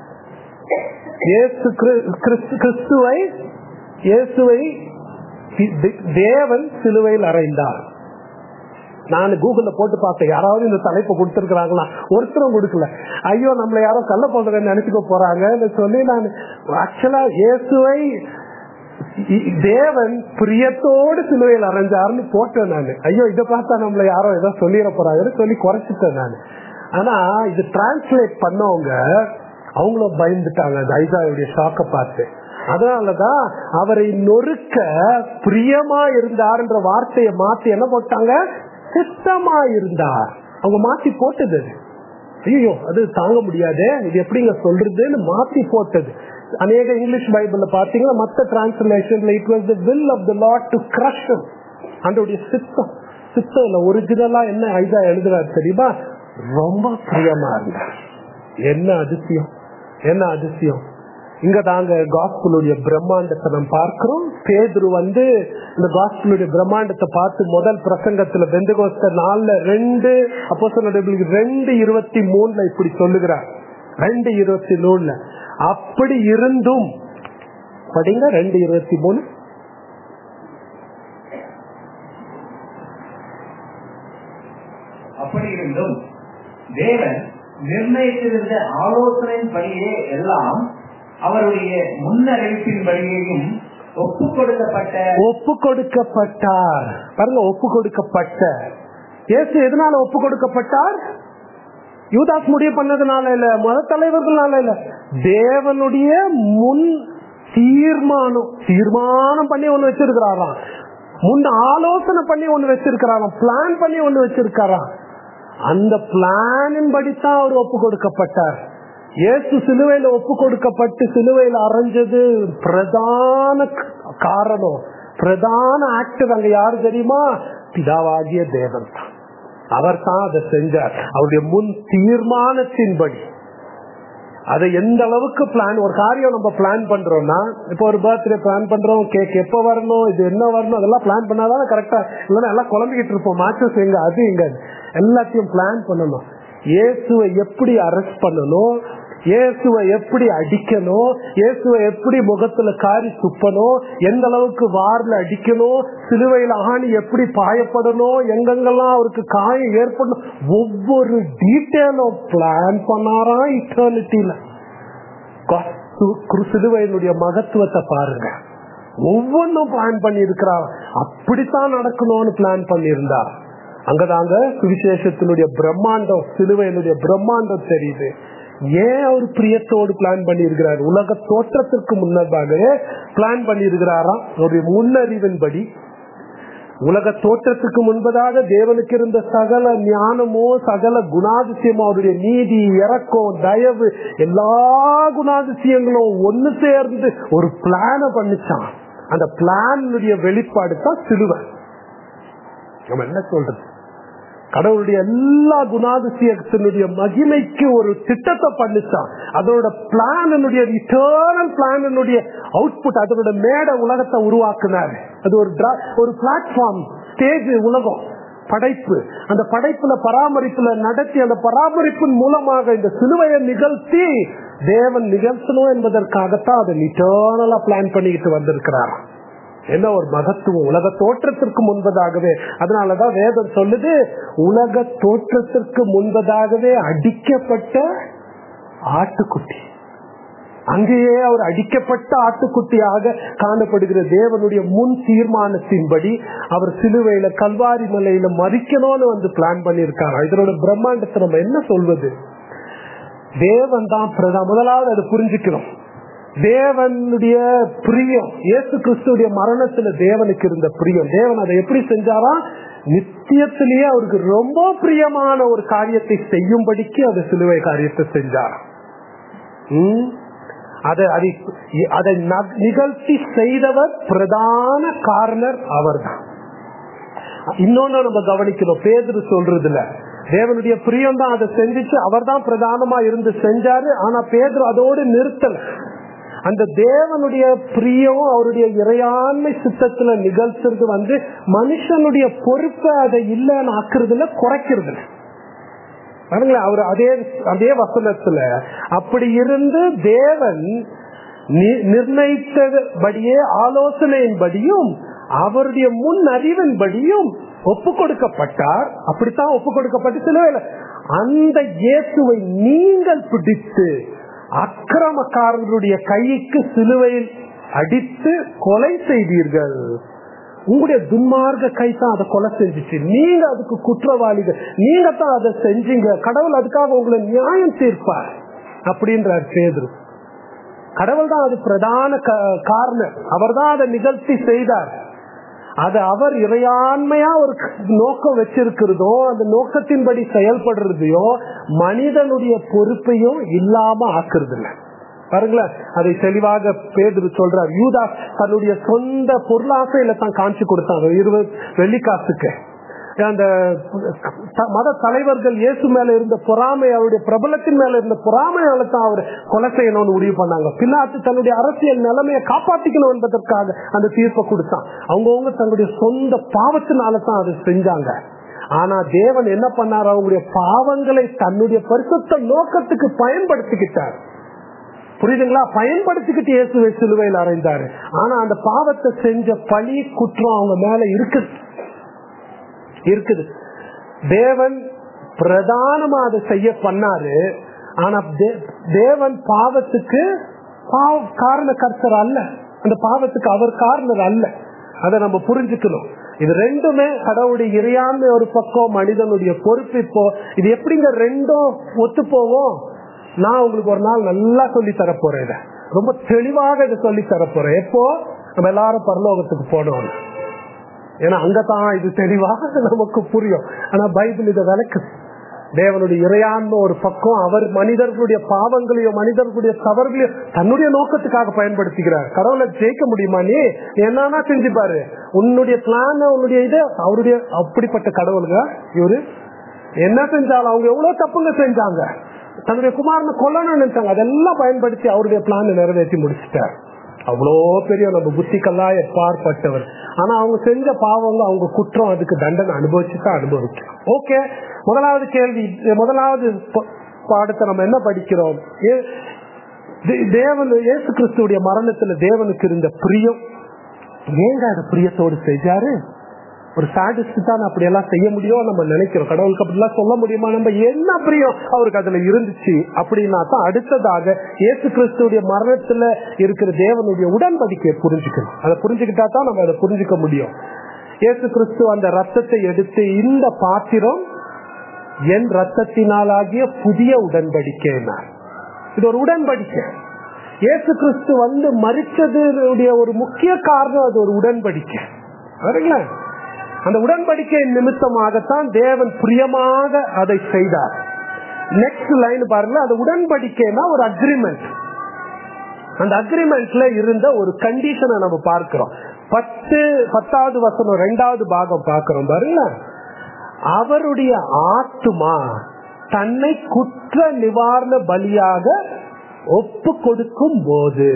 இயேசு கிறிஸ்துவை இயேசுவை தேவன் சிலுவையில் அறைந்தார் நான் கூகுள்ல போட்டு பார்த்தேன் யாராவது இந்த தலைப்பை கொடுத்திருக்கிறாங்களா ஒருத்தரும் கொடுக்கல ஐயோ நம்மள யாரோ கள்ள போடுறேன்னு நினைச்சுக்க போறாங்க சொல்லி நான் ஆக்சுவலா இயேசுவை தேவன் பிரியத்தோடு சிலுவையில் அரைஞ்சாருன்னு போட்டேன் நான் ஐயோ இதை பார்த்தா நம்மள யாரோ ஏதோ சொல்லிட போறாங்கன்னு சொல்லி குறைச்சிட்டேன் நான் ஆனா இது டிரான்ஸ்லேட் பண்ணவங்க அவங்களும் பயந்துட்டாங்க அந்த ஐசாவுடைய ஷாக்க பார்த்து அதனாலதான் அவரை நொறுக்க பிரியமா இருந்தார்ன்ற வார்த்தையை மாத்தி என்ன போட்டாங்க சித்தமா இருந்தார் அவங்க மாத்தி போட்டது அது. ஐயோ அது தாங்க முடியாது இது எப்படிங்க சொல்றதுன்னு மாத்தி போட்டது அநேக இங்கிலீஷ் பைபிள்ல பாத்தீங்கன்னா மத்த டிரான்ஸ்லேஷன்ல it was the will of the Lord to crush அதோடைய சித்தம் சித்தம் இல்ல ஒரிஜினலா என்ன ஐதா எழுதுறாரு தெரியுமா ரொம்ப பிரியமா இருந்தார் என்ன அதிசயம் என்ன அதிசயம் இங்க தாங்க காஸ்பலுடைய பிரம்மாண்டத்தை நம்ம பார்க்கிறோம் பேதுரு வந்து இந்த காஸ்பலுடைய பிரம்மாண்டத்தை பார்த்து முதல் பிரசங்கத்துல பெந்தகோஸ்த நாலுல ரெண்டு அப்போ ரெண்டு இருபத்தி மூணுல இப்படி சொல்லுகிறார் ரெண்டு இருபத்தி மூணுல அப்படி இருந்தும் படிங்க ரெண்டு இருபத்தி மூணு அப்படி இருந்தும் தேவன் நிர்ணயித்திருந்த ஆலோசனையின்படியே எல்லாம் அவருடைய முன்னறிவிப்பின்படியேயும் ஒப்பு கொடுக்கப்பட்ட ஒப்பு கொடுக்கப்பட்டார் பாருங்க ஒப்பு கொடுக்கப்பட்ட இயேசு எதனால ஒப்பு கொடுக்கப்பட்டார் யூதாஸ் முடிவு பண்ணதுனால இல்ல மத தலைவர்களால இல்ல தேவனுடைய முன் தீர்மானம் தீர்மானம் பண்ணி ஒண்ணு வச்சிருக்கிறாராம் முன் ஆலோசனை பண்ணி ஒண்ணு வச்சிருக்கிறாராம் பிளான் பண்ணி ஒண்ணு வச்சிருக்காராம் அந்த பிளானின் படித்தான் அவர் ஒப்பு கொடுக்கப்பட்டார் இயேசு சிலுவையில ஒப்பு கொடுக்கப்பட்டு சிலுவையில அரைஞ்சது பிரதான காரணம் பிரதான ஆக்டர் அங்க யாரு தெரியுமா பிதாவாகிய தேவன் தான் அவர் தான் அதை செஞ்சார் அவருடைய முன் தீர்மானத்தின்படி அதை எந்த அளவுக்கு பிளான் ஒரு காரியம் நம்ம பிளான் பண்றோம்னா இப்போ ஒரு பர்த்டே பிளான் பண்றோம் கேக் எப்ப வரணும் இது என்ன வரணும் அதெல்லாம் பிளான் பண்ணாதான் கரெக்டா இல்லைன்னா எல்லாம் குழம்பிக்கிட்டு இருப்போம் மாச்சஸ் எங்க அது எங்க எல்லாத்தையும் பிளான் பண்ணணும் இயேசுவை எப்படி அரெஸ்ட் பண்ணணும் இயேசுவை எப்படி அடிக்கணும் இயேசுவை எப்படி முகத்துல காரி துப்பணும் எந்த அளவுக்கு வார்ல அடிக்கணும் சிலுவையில ஆணி எப்படி பாயப்படணும் எங்கெங்கெல்லாம் அவருக்கு காயம் ஏற்படணும் ஒவ்வொரு டீட்டெயிலும் பிளான் பண்ணாராம் இட்டர்னிட்டியில சிலுவையினுடைய மகத்துவத்தை பாருங்க ஒவ்வொன்றும் பிளான் பண்ணி இருக்கிறார் அப்படித்தான் நடக்கணும்னு பிளான் பண்ணியிருந்தார் அங்கதாங்க சுவிசேஷத்தினுடைய பிரம்மாண்டம் சிலுவையினுடைய பிரம்மாண்டம் தெரியுது ஏன் அவர் பிரியத்தோடு பிளான் பண்ணியிருக்கிறார் உலக தோற்றத்திற்கு முன்னதாகவே பிளான் பண்ணியிருக்கிறாராம் அவருடைய முன்னறிவின்படி உலக தோற்றத்துக்கு முன்பதாக தேவனுக்கு இருந்த சகல ஞானமோ சகல குணாதிசயமோ அவருடைய நீதி இறக்கம் தயவு எல்லா குணாதிசயங்களும் ஒன்னு சேர்ந்து ஒரு பிளான பண்ணிச்சான் அந்த பிளானுடைய வெளிப்பாடு தான் சிலுவை நம்ம என்ன சொல்றது கடவுளுடைய எல்லா குணாதிசயத்தினுடைய மகிமைக்கு ஒரு திட்டத்தை பண்ணிச்சான் அதோட பிளானுடைய இட்டர்னல் பிளானுடைய அவுட்புட் அதனோட மேட உலகத்தை உருவாக்குனாரு அது ஒரு ஒரு பிளாட்ஃபார்ம் ஸ்டேஜ் உலகம் படைப்பு அந்த படைப்புல பராமரிப்புல நடத்தி அந்த பராமரிப்பின் மூலமாக இந்த சிலுவையை நிகழ்த்தி தேவன் நிகழ்த்தணும் என்பதற்காகத்தான் அதை இட்டர்னலா பிளான் பண்ணிக்கிட்டு வந்திருக்கிறார் என்ன ஒரு மகத்துவம் உலக தோற்றத்திற்கு முன்பதாகவே அதனாலதான் வேதம் சொல்லுது உலக தோற்றத்திற்கு முன்பதாகவே அடிக்கப்பட்ட ஆட்டுக்குட்டி அங்கேயே அவர் அடிக்கப்பட்ட ஆட்டுக்குட்டியாக காணப்படுகிற தேவனுடைய முன் தீர்மானத்தின்படி அவர் சிலுவையில கல்வாரி மலையில மறிக்கணும்னு வந்து பிளான் பண்ணியிருக்காரு இதனோட பிரம்மாண்டத்தை நம்ம என்ன சொல்வது தேவன் தான் பிரதா முதலாவது அதை புரிஞ்சுக்கிறோம் தேவனுடைய பிரியம் இயேசு கிறிஸ்துடைய மரணத்துல தேவனுக்கு இருந்த பிரியம் தேவன் அதை எப்படி செஞ்சாரா நித்தியத்திலேயே அவருக்கு ரொம்ப பிரியமான ஒரு காரியத்தை செய்யும்படிக்கு அது சிலுவை காரியத்தை செஞ்சார் அதை அதை நிகழ்த்தி செய்தவர் பிரதான காரணர் அவர் தான் இன்னொன்னு நம்ம கவனிக்கிறோம் பேதரு சொல்றதுல தேவனுடைய பிரியம் தான் அதை செஞ்சுச்சு அவர் தான் பிரதானமா இருந்து செஞ்சாரு ஆனா பேதரு அதோடு நிறுத்தல அந்த தேவனுடைய பிரியம் அவருடைய இறையாண்மை சித்தத்துல நிகழ்த்துறது வந்து மனுஷனுடைய பொறுப்பை அதை இல்லைன்னு ஆக்குறதுல குறைக்கிறதுல பாருங்களேன் அவர் அதே அதே வசனத்துல அப்படி இருந்து தேவன் நிர்ணயித்தபடியே ஆலோசனையின்படியும் அவருடைய முன் அறிவின்படியும் ஒப்பு கொடுக்கப்பட்டார் அப்படித்தான் ஒப்பு கொடுக்கப்பட்டு சிலுவையில் அந்த இயேசுவை நீங்கள் பிடித்து அக்கிரமக்காரர்களுடைய கைக்கு சிலுவையில் அடித்து கொலை செய்தீர்கள் உங்களுடைய துன்மார்க்க கை தான் அதை கொலை செஞ்சுச்சு நீங்க அதுக்கு குற்றவாளிகள் நீங்க தான் அதை செஞ்சீங்க கடவுள் அதுக்காக உங்களை நியாயம் தீர்ப்பார் அப்படின்றார் பேதுரு கடவுள் தான் அது பிரதான க- காரணம் அவர் தான் அதை நிகழ்த்தி செய்தார் அது அவர் இறையாண்மையா ஒரு க- நோக்கம் வச்சிருக்கிறதோ அந்த நோக்கத்தின்படி செயல்படுறதையோ மனிதனுடைய பொறுப்பையும் இல்லாம ஆக்குறது இல்ல பாருங்களேன் அதை தெளிவாக பேதுரு சொல்றார் யூதா தன்னுடைய சொந்த பொருளாசையில தான் காமிச்சு கொடுத்தாங்க இருபது வெள்ளிக்காசுக்கு அந்த த- மத தலைவர்கள் இயேசு மேல இருந்த பொறாமை அவருடைய பிரபலத்தின் மேல இருந்த பொறாமையால தான் அவர் கொலை செய்யணும்னு முடிவு பண்ணாங்க பின்னாத்து தன்னுடைய அரசியல் நிலைமையை காப்பாத்திக்கணும் என்பதற்காக அந்த தீர்ப்பை கொடுத்தான் அவங்கவுங்க தன்னுடைய சொந்த பாவத்தினால தான் அதை செஞ்சாங்க ஆனா தேவன் என்ன பண்ணார் அவங்களுடைய பாவங்களை தன்னுடைய பரிசுத்த நோக்கத்துக்கு பயன்படுத்திக்கிட்டார் புரியுதுங்களா பயன்படுத்திக்கிட்டு இயேசுவை சிலுவையில் அறைந்தாரு ஆனா அந்த பாவத்தை செஞ்ச பழி குற்றம் அவங்க மேல இருக்குது இருக்குது தேவன் பிரதானமா அதை செய்ய பண்ணாரு ஆனா தே- தேவன் பாவத்துக்கு பாவ- காரண கர்த்தர் அல்ல அந்த பாவத்துக்கு அவர் காரணர் அல்ல அதை நம்ம புரிஞ்சுக்கணும் இது ரெண்டுமே கடவுளுடைய இறையாண்மை ஒரு பக்கம் மனிதனுடைய பொறுப்பு இப்போ இது எப்படிங்க ரெண்டும் ஒத்து போவோம் நான் உங்களுக்கு ஒரு நாள் நல்லா சொல்லி தர போறேன் இதை ரொம்ப தெளிவாக இதை சொல்லி தர போறேன் எப்போ நம்ம எல்லாரும் பரலோகத்துக்கு போனோம் ஏன்னா அங்கதான் இது தெளிவாக நமக்கு புரியும் ஆனா பைபிள் இதை விளக்கு தேவனுடைய இறையாண்மை ஒரு பக்கம் அவர் மனிதர்களுடைய பாவங்களையோ மனிதர்களுடைய தவறுகளையோ தன்னுடைய நோக்கத்துக்காக பயன்படுத்திக்கிறார் கடவுளை ஜெயிக்க முடியுமா நீ என்னன்னா செஞ்சுப்பாரு உன்னுடைய பிளான் உன்னுடைய இது அவருடைய அப்படிப்பட்ட கடவுளுங்க இவரு என்ன செஞ்சாலும் அவங்க எவ்வளவு தப்புங்க செஞ்சாங்க தன்னுடைய குமாரனை கொல்லணும்னு நினைச்சாங்க அதெல்லாம் பயன்படுத்தி அவருடைய பிளான் நிறைவேற்றி முடிச்சிட்டார் அவ்வளோ பெரிய நம்ம புத்திக்கெல்லாம் எப்பாற்பட்டவர் ஆனா அவங்க செஞ்ச பாவங்க அவங்க குற்றம் அதுக்கு தண்டனை அனுபவிச்சுதான் அனுபவிக்கும் ஓகே முதலாவது கேள்வி முதலாவது ப- பாடத்தை நம்ம என்ன படிக்கிறோம் ஏ- தே- தேவன் இயேசு கிறிஸ்துடைய மரணத்துல தேவனுக்கு இருந்த பிரியம் ஏங்க அது பிரியத்தோடு செஞ்சாரு ஒரு சாடிஸ்ட் தான் அப்படி எல்லாம் செய்ய முடியும் நம்ம நினைக்கிறோம் கடவுளுக்கு அப்படிலாம் சொல்ல முடியுமா நம்ம என்ன பிரியம் அவருக்கு அதுல இருந்துச்சு அப்படின்னா தான் அடுத்ததாக இயேசு கிறிஸ்துடைய மரணத்துல இருக்கிற தேவனுடைய உடன்படிக்கையை புரிஞ்சுக்கணும் அதை புரிஞ்சுக்கிட்டா தான் நம்ம அதை புரிஞ்சுக்க முடியும் இயேசு கிறிஸ்து அந்த ரத்தத்தை எடுத்து இந்த பாத்திரம் என் ரத்தத்தினாலாகிய புதிய உடன்படிக்கை இது ஒரு உடன்படிக்கை இயேசு கிறிஸ்து வந்து மறிச்சதுடைய ஒரு முக்கிய காரணம் அது ஒரு உடன்படிக்கை சரிங்களா அந்த உடன்படிக்கை நிமித்தமாகத்தான் தேவன் பிரியமாக அதை செய்தார் நெக்ஸ்ட் லைன் பாருங்க அந்த உடன்படிக்கைனா ஒரு அக்ரிமெண்ட் அந்த அக்ரிமெண்ட்ல இருந்த ஒரு கண்டிஷனை நம்ம பார்க்கிறோம் பத்து பத்தாவது வசனம் ரெண்டாவது பாகம் பார்க்கிறோம் பாருங்க அவருடைய ஆத்துமா தன்னை குற்ற நிவாரண பலியாக ஒப்பு கொடுக்கும் போது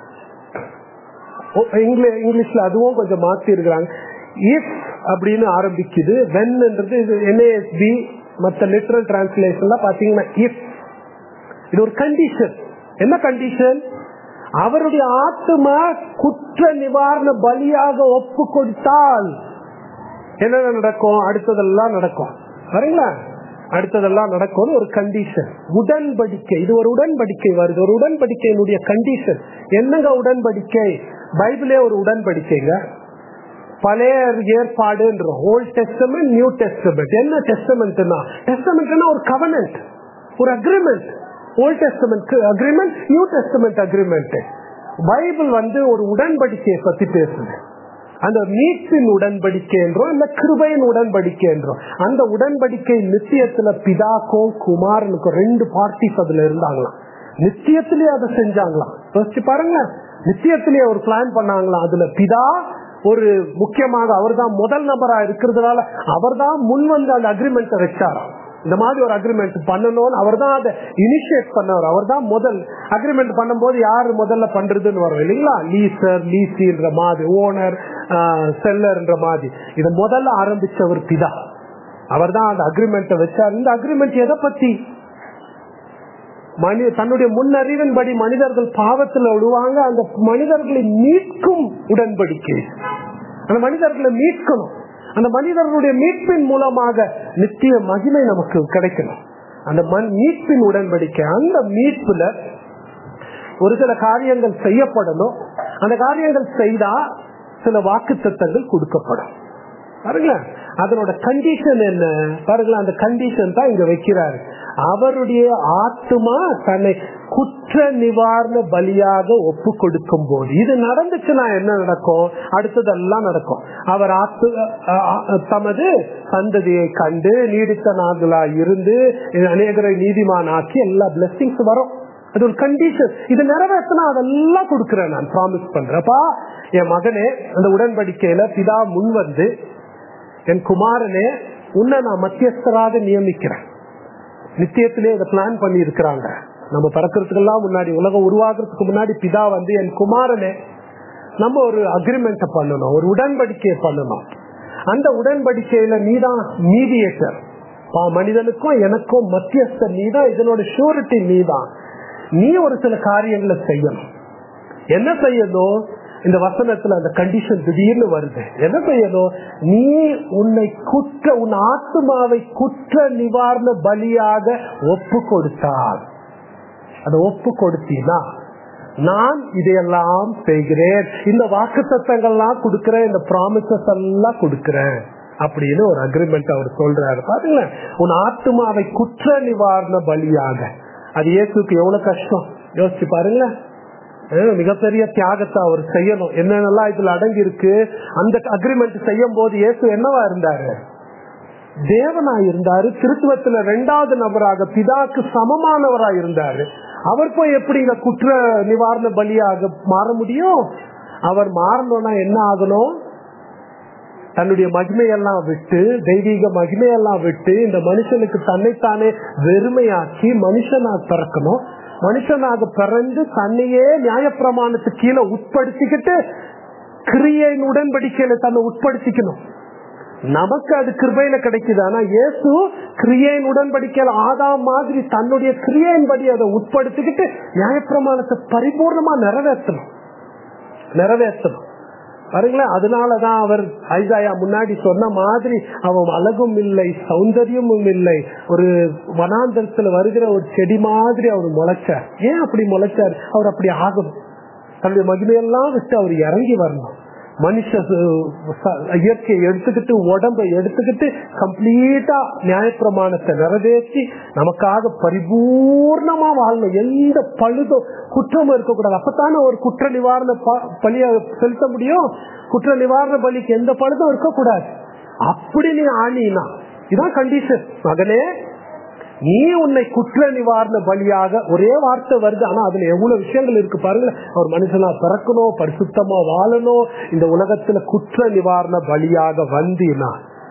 ஓ, இங்கிலி- இங்கிலீஷ்ல அதுவும் கொஞ்சம் மாத்தி இருக்கிறாங்க இஃப் அப்படின்னு ஆரம்பிக்குது வென்ன்றது இது என்ஏஎஸ்பி மற்ற லிட்டரல் டிரான்ஸ்லேஷன்ல பாத்தீங்கன்னா இஃப் இது ஒரு கண்டிஷன் என்ன கண்டிஷன் அவருடைய ஆத்மா குற்ற நிவாரண பலியாக ஒப்பு கொடுத்தால் என்ன நடக்கும் அடுத்ததெல்லாம் நடக்கும் சரிங்களா அடுத்ததெல்லாம் நடக்கும் ஒரு கண்டிஷன் உடன்படிக்கை இது ஒரு உடன்படிக்கை வருது ஒரு உடன்படிக்கையினுடைய கண்டிஷன் என்னங்க உடன்படிக்கை பைபிளே ஒரு உடன்படிக்கைங்க பழைய ஏற்பாடுன்றோம் ஓல்ட் டெஸ்டமெண்ட் நியூ டெஸ்டமெண்ட் என்ன டெஸ்டமெண்ட்னா டெஸ்டமெண்ட்னா ஒரு கவனன்ட் ஒரு agreement old testament agreement new testament agreement Bible வந்து ஒரு உடன்படிக்கையை பத்தி பேசுது அந்த மீட்பின் உடன்படிக்கை என்றோம் இல்ல கிருபையின் உடன்படிக்கை என்றோம் அந்த உடன்படிக்கை நித்தியத்துல பிதாக்கும் குமாரனுக்கும் ரெண்டு பார்ட்டிஸ் அதுல இருந்தாங்களாம் நித்தியத்திலேயே அதை செஞ்சாங்களாம் யோசிச்சு பாருங்க நித்தியத்திலேயே ஒரு பிளான் பண்ணாங்களாம் அதுல பிதா ஒரு முக்கியமாக அவர்தான் முதல் நபரா இருக்கிறதுனால அவர்தான் முன் வந்து அந்த அக்ரிமெண்ட்டை வச்சாராம் இந்த மாதிரி ஒரு அக்ரிமெண்ட் பண்ணணும்னு அவர் தான் அதை இனிஷியேட் பண்ணவர் அவர் தான் முதல் அக்ரிமெண்ட் பண்ணும்போது யாரு முதல்ல பண்றதுன்னு வரும் இல்லைங்களா லீசர் லீசின்ற மாதிரி ஓனர் செல்லர்ன்ற மாதிரி இதை முதல்ல ஆரம்பிச்சவர் பிதா அவர் தான் அந்த அக்ரிமெண்ட்டை வச்சார் இந்த அக்ரிமெண்ட் எதை பத்தி மனி தன்னுடைய முன்னறிவின்படி மனிதர்கள் பாவத்தில் விடுவாங்க அந்த மனிதர்களை மீட்கும் உடன்படிக்கை அந்த மனிதர்களை மீட்கணும் அந்த மனிதர்களுடைய மீட்பின் மூலமாக நித்திய மகிமை நமக்கு கிடைக்கணும் அந்த மண் மீட்பின் உடன்படிக்கை அந்த மீட்புல ஒரு சில காரியங்கள் செய்யப்படணும் அந்த காரியங்கள் செய்தா சில வாக்கு தத்தங்கள் கொடுக்கப்படும் பாருங்களேன் அதனோட கண்டிஷன் என்ன பாருங்களேன் அந்த கண்டிஷன் தான் இங்க வைக்கிறாரு அவருடைய ஆத்மா தன்னை குற்ற நிவாரண பலியாக ஒப்பு கொடுக்கும் போது இது நடந்துச்சுன்னா என்ன நடக்கும் அடுத்ததெல்லாம் நடக்கும் அவர் ஆத்து அ- அ- தமது சந்ததியை கண்டு நீடித்த நாங்களா இருந்து அநேகரை நீதிமான் ஆக்கி எல்லா பிளெஸிங்ஸ் வரும் அது ஒரு கண்டிஷன் இது நிறைவேற்றினா அதெல்லாம் கொடுக்கிறேன் நான் ப்ராமிஸ் பண்றப்பா என் மகனே அந்த உடன்படிக்கையில பிதா முன் வந்து என் குமாரனே உன்னை நான் மத்தியஸ்தராக நியமிக்கிறேன் நித்தியத்திலே இதை பிளான் பண்ணி இருக்கிறாங்க நம்ம பிறக்கிறதுக்கெல்லாம் முன்னாடி உலகம் உருவாக்குறதுக்கு முன்னாடி பிதா வந்து என் குமாரனே நம்ம ஒரு அக்ரிமெண்ட் பண்ணணும் ஒரு உடன்படிக்கையை பண்ணணும் அந்த உடன்படிக்கையில நீதான் மீடியேட்டர் மனிதனுக்கும் எனக்கும் மத்தியஸ்தர் நீதான் இதனோட ஷூரிட்டி நீதான் நீ ஒரு சில காரியங்களை செய்யணும் என்ன செய்யணும் இந்த வசனத்துல அந்த கண்டிஷன் திடீர்னு வருது என்ன செய்யணும் நீ உன்னை குற்ற உன் ஆத்மாவை குற்ற நிவாரண பலியாக ஒப்பு கொடுத்தால் அதை ஒப்பு கொடுத்தீனா நான் இதையெல்லாம் செய்கிறேன் இந்த வாக்கு சத்தங்கள்லாம் கொடுக்கிறேன் இந்த ப்ராமிசஸ் எல்லாம் கொடுக்கிறேன் அப்படின்னு ஒரு அக்ரிமெண்ட் அவர் சொல்றாரு பாருங்களேன் உன் ஆத்மாவை குற்ற நிவாரண பலியாக அது இயேசுக்கு எவ்வளவு கஷ்டம் யோசிச்சு பாருங்களேன் அஹ் மிகப்பெரிய தியாகத்தை அவர் செய்யணும் என்னென்னலாம் இதுல அடங்கி இருக்கு அந்த அக்ரிமெண்ட் செய்யும் போது இயேசு என்னவா இருந்தாரு தேவனா இருந்தாரு திருத்துவத்துல ரெண்டாவது நபராக பிதாக்கு சமமானவரா இருந்தாரு அவர் போய் எப்படிங்க குற்ற நிவாரண பலியாக மாற முடியும் அவர் மாறணும்னா என்ன ஆகணும் தன்னுடைய மகிமையெல்லாம் விட்டு தெய்வீக மகிமையெல்லாம் விட்டு இந்த மனுஷனுக்கு தன்னைத்தானே வெறுமையாக்கி மனுஷனா பிறக்கணும் மனுஷனாக பிறந்து தன்னையே நியாயப்பிரமாணத்துக்கு கீழே உட்படுத்திக்கிட்டு கிரியையின் உடன்படிக்கையில தன்னை உட்படுத்திக்கணும் நமக்கு அது கிருபையில கிடைக்குது ஆனா இயேசு கிரியையின் உடன்படிக்கையில ஆதாம் மாதிரி தன்னுடைய கிரியையின் படி அதை உட்படுத்திக்கிட்டு நியாயப்பிரமாணத்தை பரிபூர்ணமா நிறைவேற்றணும் நிறைவேற்றணும் பாருங்களேன் அதனாலதான் அவர் ஐசாயா முன்னாடி சொன்ன மாதிரி அவன் அழகும் இல்லை சௌந்தரியமும் இல்லை ஒரு வனாந்தரத்துல வருகிற ஒரு செடி மாதிரி அவர் முளைச்சார் ஏன் அப்படி முளைச்சார் அவர் அப்படி ஆகணும் தன்னுடைய மகிமையெல்லாம் விட்டு அவர் இறங்கி வரணும் மனுஷ ச- இயற்கையை எடுத்துக்கிட்டு உடம்பை எடுத்துக்கிட்டு கம்ப்ளீட்டா நியாயப்பிரமாணத்தை நிறைவேற்றி நமக்காக பரிபூர்ணமா வாழணும் எந்த பழுதும் குற்றமும் இருக்கக்கூடாது அப்பத்தானே ஒரு குற்ற நிவாரண ப- பலிய செலுத்த முடியும் குற்ற நிவாரண பலிக்கு எந்த பழுதும் இருக்கக்கூடாது அப்படி நீ ஆணினா இதான் கண்டிஷன் மகனே நீ உன்னை குற்ற நிவாரண பலியாக ஒரே வார்த்தை வருது ஆனா அதுல எவ்வளவு விஷயங்கள் இருக்கு பாருங்க அவர் மனுஷனா பிறக்கணும் பரிசுத்தமா வாழணும் இந்த உலகத்துல குற்ற நிவாரண பலியாக வந்தீனா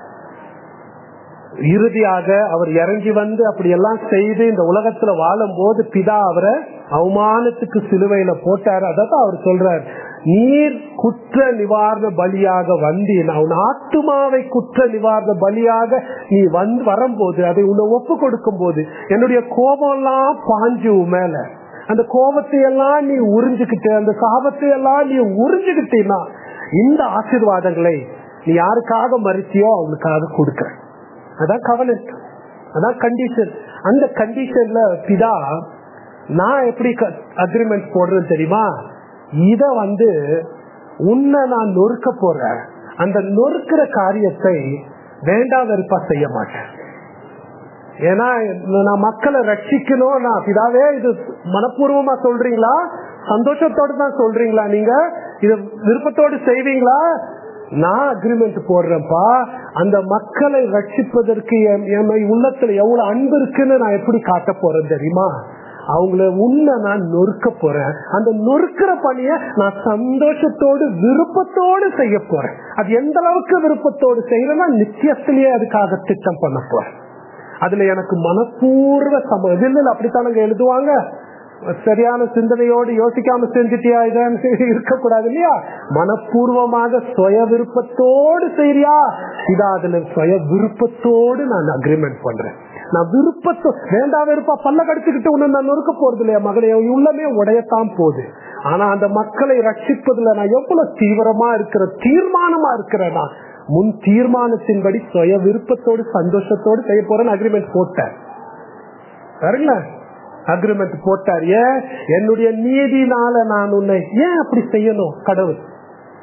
இறுதியாக அவர் இறங்கி வந்து அப்படி எல்லாம் செய்து இந்த உலகத்துல வாழும் போது பிதா அவரை அவமானத்துக்கு சிலுவையில போட்டாரு அதான் அவர் சொல்றார் நீர் குற்ற நிவாரண பலியாக வந்தீனா உன் ஆத்துமாவை குற்ற நிவாரண பலியாக நீ வந்து வரும்போது அதை உன்னை ஒப்பு கொடுக்கும் போது என்னுடைய கோபம் எல்லாம் பாஞ்சு உன் மேல அந்த கோபத்தை எல்லாம் நீ உறிஞ்சுக்கிட்டு அந்த சாபத்தை எல்லாம் நீ உறிஞ்சுக்கிட்டீன்னா இந்த ஆசீர்வாதங்களை நீ யாருக்காக மறிச்சியோ அவனுக்காக கொடுக்குற அதான் கவலை அதான் கண்டிஷன் அந்த கண்டிஷன்ல பிதா நான் எப்படி அக்ரிமெண்ட் போடுறேன்னு தெரியுமா இத வந்து உன்னை நான் நொறுக்க போறேன் அந்த நொறுக்கிற காரியத்தை வேண்டாம் வெறுப்பா செய்ய மாட்டேன் ஏன்னா நான் மக்களை ரட்சிக்கணும் நான் பிதாவே இது மனப்பூர்வமா சொல்றீங்களா சந்தோஷத்தோடு தான் சொல்றீங்களா நீங்க இது விருப்பத்தோடு செய்வீங்களா நான் அக்ரிமெண்ட் போடுறேன்ப்பா அந்த மக்களை ரட்சிப்பதற்கு என் என் உள்ளத்துல எவ்வளவு அன்பு இருக்குன்னு நான் எப்படி காட்ட போறேன் தெரியுமா அவங்கள உன்னை நான் நொறுக்க போறேன் அந்த நொறுக்கிற பணிய நான் சந்தோஷத்தோடு விருப்பத்தோடு செய்ய போறேன் அது எந்த அளவுக்கு விருப்பத்தோடு செய்யறேன்னா நித்தியத்திலேயே அதுக்காக திட்டம் பண்ண போறேன் அதுல எனக்கு மனப்பூர்வ சம இல்ல அப்படித்தானங்க எழுதுவாங்க சரியான சிந்தனையோடு யோசிக்காம செஞ்சுட்டியா இதான் இருக்கக்கூடாது இல்லையா மனப்பூர்வமாக சுய விருப்பத்தோடு செய்யறியா இதா அதுல சுய விருப்பத்தோடு நான் அக்ரிமெண்ட் பண்றேன் நான் விருப்பத்தோ வேண்டாம் விருப்பா பல்ல கடிச்சுக்கிட்டு உன்னை நான் நொறுக்க போறது இல்லையா மகளே உள்ளமே உடையத்தான் போகுது ஆனா அந்த மக்களை ரட்சிப்பதுல நான் எவ்வளவு தீவிரமா இருக்கிற தீர்மானமா இருக்கிறேன் நான் முன் தீர்மானத்தின்படி சுய விருப்பத்தோடு சந்தோஷத்தோடு செய்ய போறேன்னு அக்ரிமெண்ட் போட்டேன் பாருங்களேன் அக்ரிமெண்ட் போட்டார் ஏன் என்னுடைய நீதினால நான் உன்னை ஏன் அப்படி செய்யணும் கடவுள்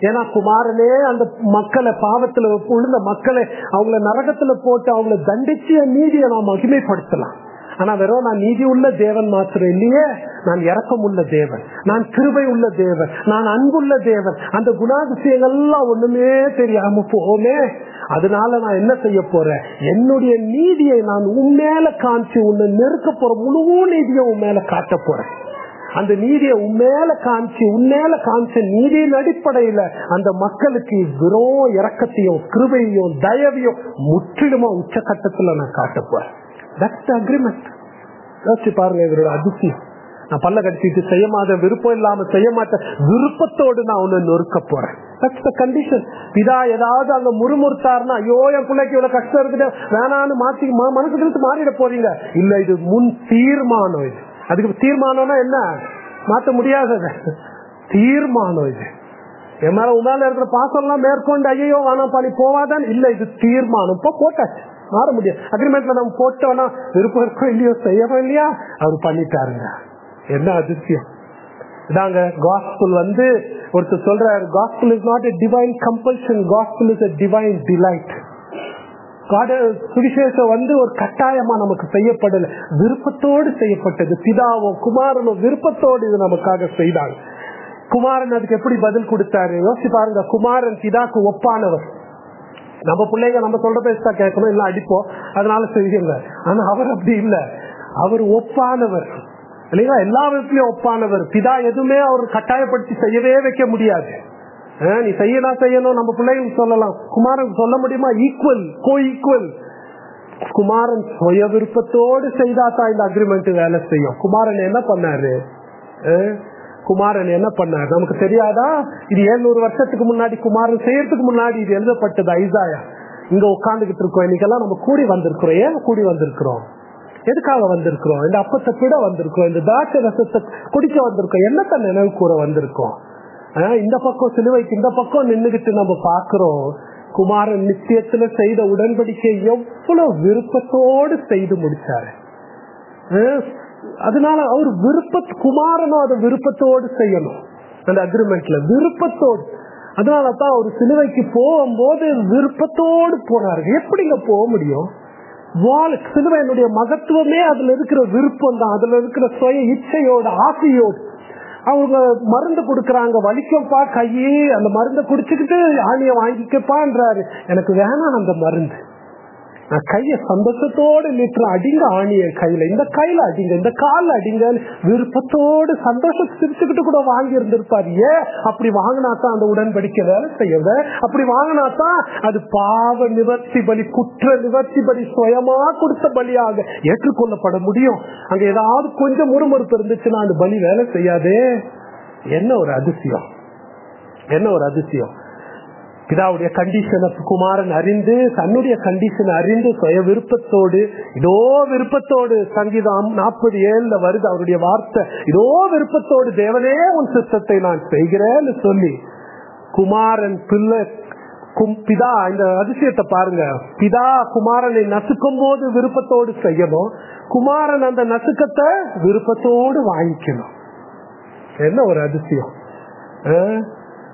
ஏன்னா குமாரனே அந்த மக்களை பாவத்துல உழுந்த மக்களை அவங்கள நரகத்துல போட்டு அவங்கள தண்டிச்சு என் நீதியை நான் மகிமைப்படுத்தலாம் ஆனா வெறும் நான் நீதி உள்ள தேவன் மாத்திரம் இல்லையே நான் இரக்கம் உள்ள தேவன் நான் கிருபை உள்ள தேவன் நான் அன்புள்ள தேவன் அந்த குணாதிசயங்கள் எல்லாம் ஒண்ணுமே தெரியாம போமே அதனால நான் என்ன செய்ய போறேன் என்னுடைய நீதியை நான் உண்மையில காமிச்சு உன்னை நெருக்க போற முழு நீதியை உன் மேல காட்ட போறேன் அந்த நீதியை உண்மையில காமிச்சு உண்மையில காமிச்ச நீதியின் அடிப்படையில அந்த மக்களுக்கு வெறும் இறக்கத்தையும் கிருபையும் தயவையும் முற்றிலுமா உச்சகட்டத்துல நான் காட்ட போறேன் தட்ஸ் அக்ரிமெண்ட் யோசிச்சு பாருங்க இவரோட அதிசயம் நான் பல்ல கடிச்சிட்டு செய்ய மாட்டேன் விருப்பம் இல்லாம செய்ய மாட்டேன் விருப்பத்தோடு நான் உன்னை நொறுக்க போறேன் தட்ஸ் த கண்டிஷன் இதா ஏதாவது அங்க முறுமுறுத்தாருன்னா ஐயோ என் பிள்ளைக்கு இவ்வளவு கஷ்டம் இருக்குது வேணான்னு மாத்தி ம- மனசுக்கு இழுத்து மாறிட போறீங்க இல்ல இது முன் தீர்மானம் இது அதுக்கு தீர்மானம்னா என்ன மாத்த முடியாதது தீர்மானம் இது என் மேல உன் மேல இருக்கிற பாசம் எல்லாம் மேற்கொண்டு ஐயோ வேணாம் பண்ணி போவாதான் இல்ல இது தீர்மானம் இப்போ போட்டாச்சு மாற முடியாது அக்ரிமெண்ட்ல நம்ம போட்டோம்னா விருப்பம் இருக்கோ இல்லையோ செய்யறோம் இல்லையா அவர் பண்ணிட்டாருங்க என்ன அதிசயம் இதாங்க காஸ்பிள் வந்து ஒருத்தர் சொல்றாரு gospel is not a divine compulsion gospel is a divine delight சுவிசேஷம் வந்து ஒரு கட்டாயமா நமக்கு செய்யப்படல விருப்பத்தோடு செய்யப்பட்டது பிதாவும் குமாரனும் விருப்பத்தோடு இது நமக்காக செய்தாங்க குமாரன் அதுக்கு எப்படி பதில் கொடுத்தாரு யோசிச்சு பாருங்க குமாரன் பிதாக்கு ஒப்பானவர் நம்ம பிள்ளைங்க நம்ம சொல்ற பேசா கேட்கணும் இல்ல அடிப்போம் அதனால செய்யுங்க ஆனா அவர் அப்படி இல்ல அவர் ஒப்பானவர் இல்லைங்களா எல்லா விதத்திலயும் ஒப்பானவர் பிதா எதுவுமே அவர் கட்டாயப்படுத்தி செய்யவே வைக்க முடியாது அஹ் நீ செய்யலாம் செய்யணும் நம்ம பிள்ளைங்களுக்கு சொல்லலாம் குமாரன் சொல்ல முடியுமா ஈக்குவல் கோ ஈக்குவல் குமாரன் சுய விருப்பத்தோடு செய்தாதான் இந்த அக்ரிமெண்ட் வேலை செய்யும் குமாரன் என்ன பண்ணாரு அஹ் குமாரன் என்ன பண்ணார் நமக்கு தெரியாதா இது ஏழ்நூறு வருஷத்துக்கு முன்னாடி குமாரன் செய்யறதுக்கு முன்னாடி இது எழுதப்பட்டது ஐசாயா இங்க உட்கார்ந்துகிட்டு இருக்கோம் இன்னைக்கெல்லாம் நம்ம கூடி வந்திருக்கிறோம் ஏன் கூடி வந்திருக்கிறோம் எதுக்காக வந்திருக்கிறோம் இந்த அப்பத்தை பிட வந்திருக்கோம் இந்த தாட்ச ரசத்தை குடிக்க வந்திருக்கோம் என்னத்த நினைவு கூற வந்திருக்கோம் ஆஹ் இந்த பக்கம் சிலுவைக்கு இந்த பக்கம் நின்னுகிட்டு நம்ம பாக்குறோம் குமாரன் நித்தியத்துல செய்த உடன்படிக்கை எவ்வளவு விருப்பத்தோடு செய்து முடிச்சாரு ஆஹ் அதனால அவர் விருப்ப குமாரனும் அதை விருப்பத்தோடு செய்யணும் அந்த அக்ரிமெண்ட்ல விருப்பத்தோடு அதனாலதான் அவர் சிலுவைக்கு போகும்போது விருப்பத்தோடு போனாரு எப்படிங்க போக முடியும் வால் சிலுவையினுடைய மகத்துவமே அதுல இருக்கிற விருப்பம் தான் அதுல இருக்கிற சுய இச்சையோட ஆசையோடு அவங்க மருந்து கொடுக்கறாங்க வலிக்கப்பா கையே அந்த மருந்தை குடிச்சுக்கிட்டு ஆணிய வாங்கிக்கப்பான்றாரு எனக்கு வேணாம் அந்த மருந்து நான் கைய சந்தோஷத்தோடு நிற்ற அடிங்க ஆணிய கையில இந்த கையில அடிங்க இந்த கால்ல அடிங்க விருப்பத்தோடு சந்தோஷம் சிரிச்சுக்கிட்டு கூட வாங்கி இருந்திருப்பார் ஏன் அப்படி வாங்கினாதான் அந்த உடன்படிக்கை வேலை செய்யல அப்படி வாங்கினாதான் அது பாவ நிவர்த்தி பலி குற்ற நிவர்த்தி பலி சுயமா கொடுத்த பலியாக ஏற்றுக்கொள்ளப்பட முடியும் அங்க ஏதாவது கொஞ்சம் முறுமுறுப்பு இருந்துச்சுன்னா அந்த பலி வேலை செய்யாதே என்ன ஒரு அதிசயம் என்ன ஒரு அதிசயம் பிதாவுடைய கண்டிஷனை குமாரன் அறிந்து தன்னுடைய கண்டிஷனை அறிந்து சுய விருப்பத்தோடு இதோ விருப்பத்தோடு சங்கீதம் நாற்பது ஏழுல வருது அவருடைய வார்த்தை இதோ விருப்பத்தோடு தேவனே உன் சித்தத்தை நான் செய்கிறேன்னு சொல்லி குமாரன் பிள்ளை கும்- பிதா இந்த அதிசயத்தை பாருங்க பிதா குமாரனை நசுக்கும் போது விருப்பத்தோடு செய்யணும் குமாரன் அந்த நசுக்கத்தை விருப்பத்தோடு வாங்கிக்கணும் என்ன ஒரு அதிசயம் ஆஹ்?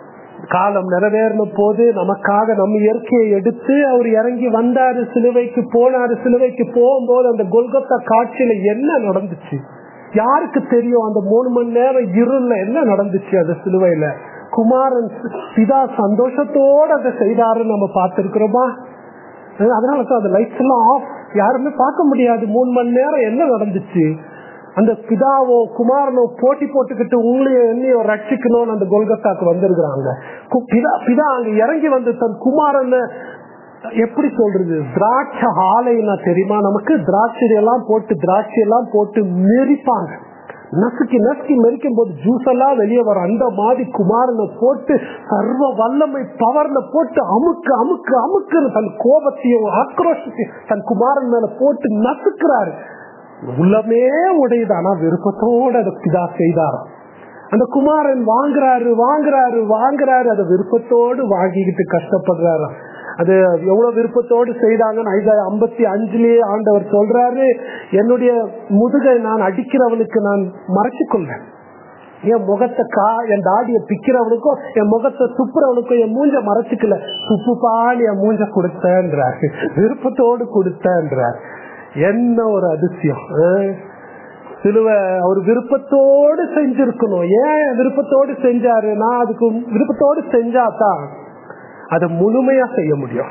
காலம் நிறைவேறின போது நமக்காக நம்ம இயற்கையை எடுத்து அவர் இறங்கி வந்தாரு சிலுவைக்கு போனாரு சிலுவைக்கு போகும்போது அந்த கொல்கத்தா காட்சியில என்ன நடந்துச்சு யாருக்கு தெரியும் அந்த மூணு மணி நேரம் இருள்ல என்ன நடந்துச்சு அந்த சிலுவையில குமாரன் பிதா சந்தோஷத்தோட அதை செய்தாருன்னு நம்ம பார்த்திருக்கிறோமா அஹ் அதனால தான் அந்த லைட்ஸ் எல்லாம் ஆஃப் யாருமே பார்க்க முடியாது மூணு மணி நேரம் என்ன நடந்துச்சு அந்த பிதாவோ குமாரனோ போட்டி போட்டுக்கிட்டு உங்களையும் என்னையோ ரட்சிக்கணும்னு அந்த கொல்கத்தாக்கு வந்திருக்கிறாங்க கு- பிதா பிதா அங்க இறங்கி வந்து தன் குமாரனை எப்படி சொல்றது திராட்சை ஆலைன்னா தெரியுமா நமக்கு திராட்சை எல்லாம் போட்டு திராட்சை எல்லாம் போட்டு மெரிப்பாங்க நசுக்கி நசுக்கி மெரிக்கும் போது ஜூஸ் எல்லாம் வெளியே வரும் அந்த மாதிரி குமாரனை போட்டு சர்வ வல்லமை பவர்ல போட்டு அமுக்கு அமுக்கு அமுக்குன்னு தன் கோபத்தையும் ஆக்ரோஷத்தையும் தன் குமாரன் மேல போட்டு நசுக்கிறாரு உள்ளமே உடையுது ஆனா விருப்பத்தோட அதை பிதா செய்தாராம் அந்த குமாரன் வாங்குறாரு வாங்குறாரு வாங்குறாரு அதை விருப்பத்தோடு வாங்கிக்கிட்டு கஷ்டப்படுறாரு அது எவ்வளவு விருப்பத்தோடு செய்தாங்கன்னு ஐந்தாயிரம் ஐம்பத்தி அஞ்சுலயே ஆண்டவர் சொல்றாரு என்னுடைய முதுகை நான் அடிக்கிறவனுக்கு நான் மறைச்சு கொள்வேன் என் முகத்தை கா என் தாடியை பிக்கிறவனுக்கும் என் முகத்தை துப்புறவனுக்கும் என் மூஞ்ச மறைச்சுக்கல துப்பு பால் என் மூஞ்ச கொடுத்தேன்றார் விருப்பத்தோடு கொடுத்தேன்றார் என்ன ஒரு அதிசயம் அஹ். சிலுவை அவர் விருப்பத்தோடு செஞ்சிருக்கணும் ஏன் விருப்பத்தோடு செஞ்சாரு நான் அதுக்கு விருப்பத்தோடு செஞ்சாதான் அதை முழுமையா செய்ய முடியும்